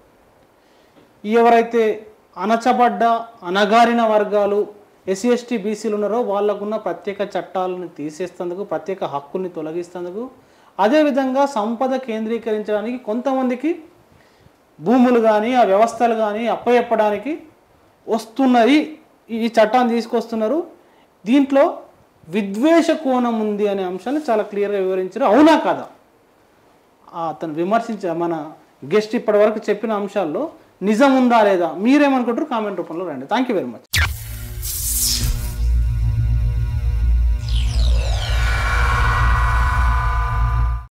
S1: ఎవరైతే అణచబడ్డ అణగారిన వర్గాలు ఎస్సీ ఎస్టీ బీసీలు ఉన్నారో వాళ్ళకున్న ప్రత్యేక చట్టాలను తీసేస్తందుకు ప్రత్యేక హక్కుల్ని తొలగిస్తందుకు అదేవిధంగా సంపద కేంద్రీకరించడానికి కొంతమందికి భూములు కానీ ఆ వ్యవస్థలు కానీ అప్పచెప్పడానికి వస్తున్నది ఈ ఈ చట్టాన్ని తీసుకొస్తున్నారు దీంట్లో విద్వేష కోణం ఉంది అనే అంశాన్ని చాలా క్లియర్గా వివరించారు అవునా కాదా ఆ అతను విమర్శించ మన గెస్ట్ ఇప్పటి వరకు చెప్పిన అంశాల్లో నిజం ఉందా లేదా మీరేమనుకుంటారు కామెంట్ రూపంలో రండి థ్యాంక్ యూ వెరీ మచ్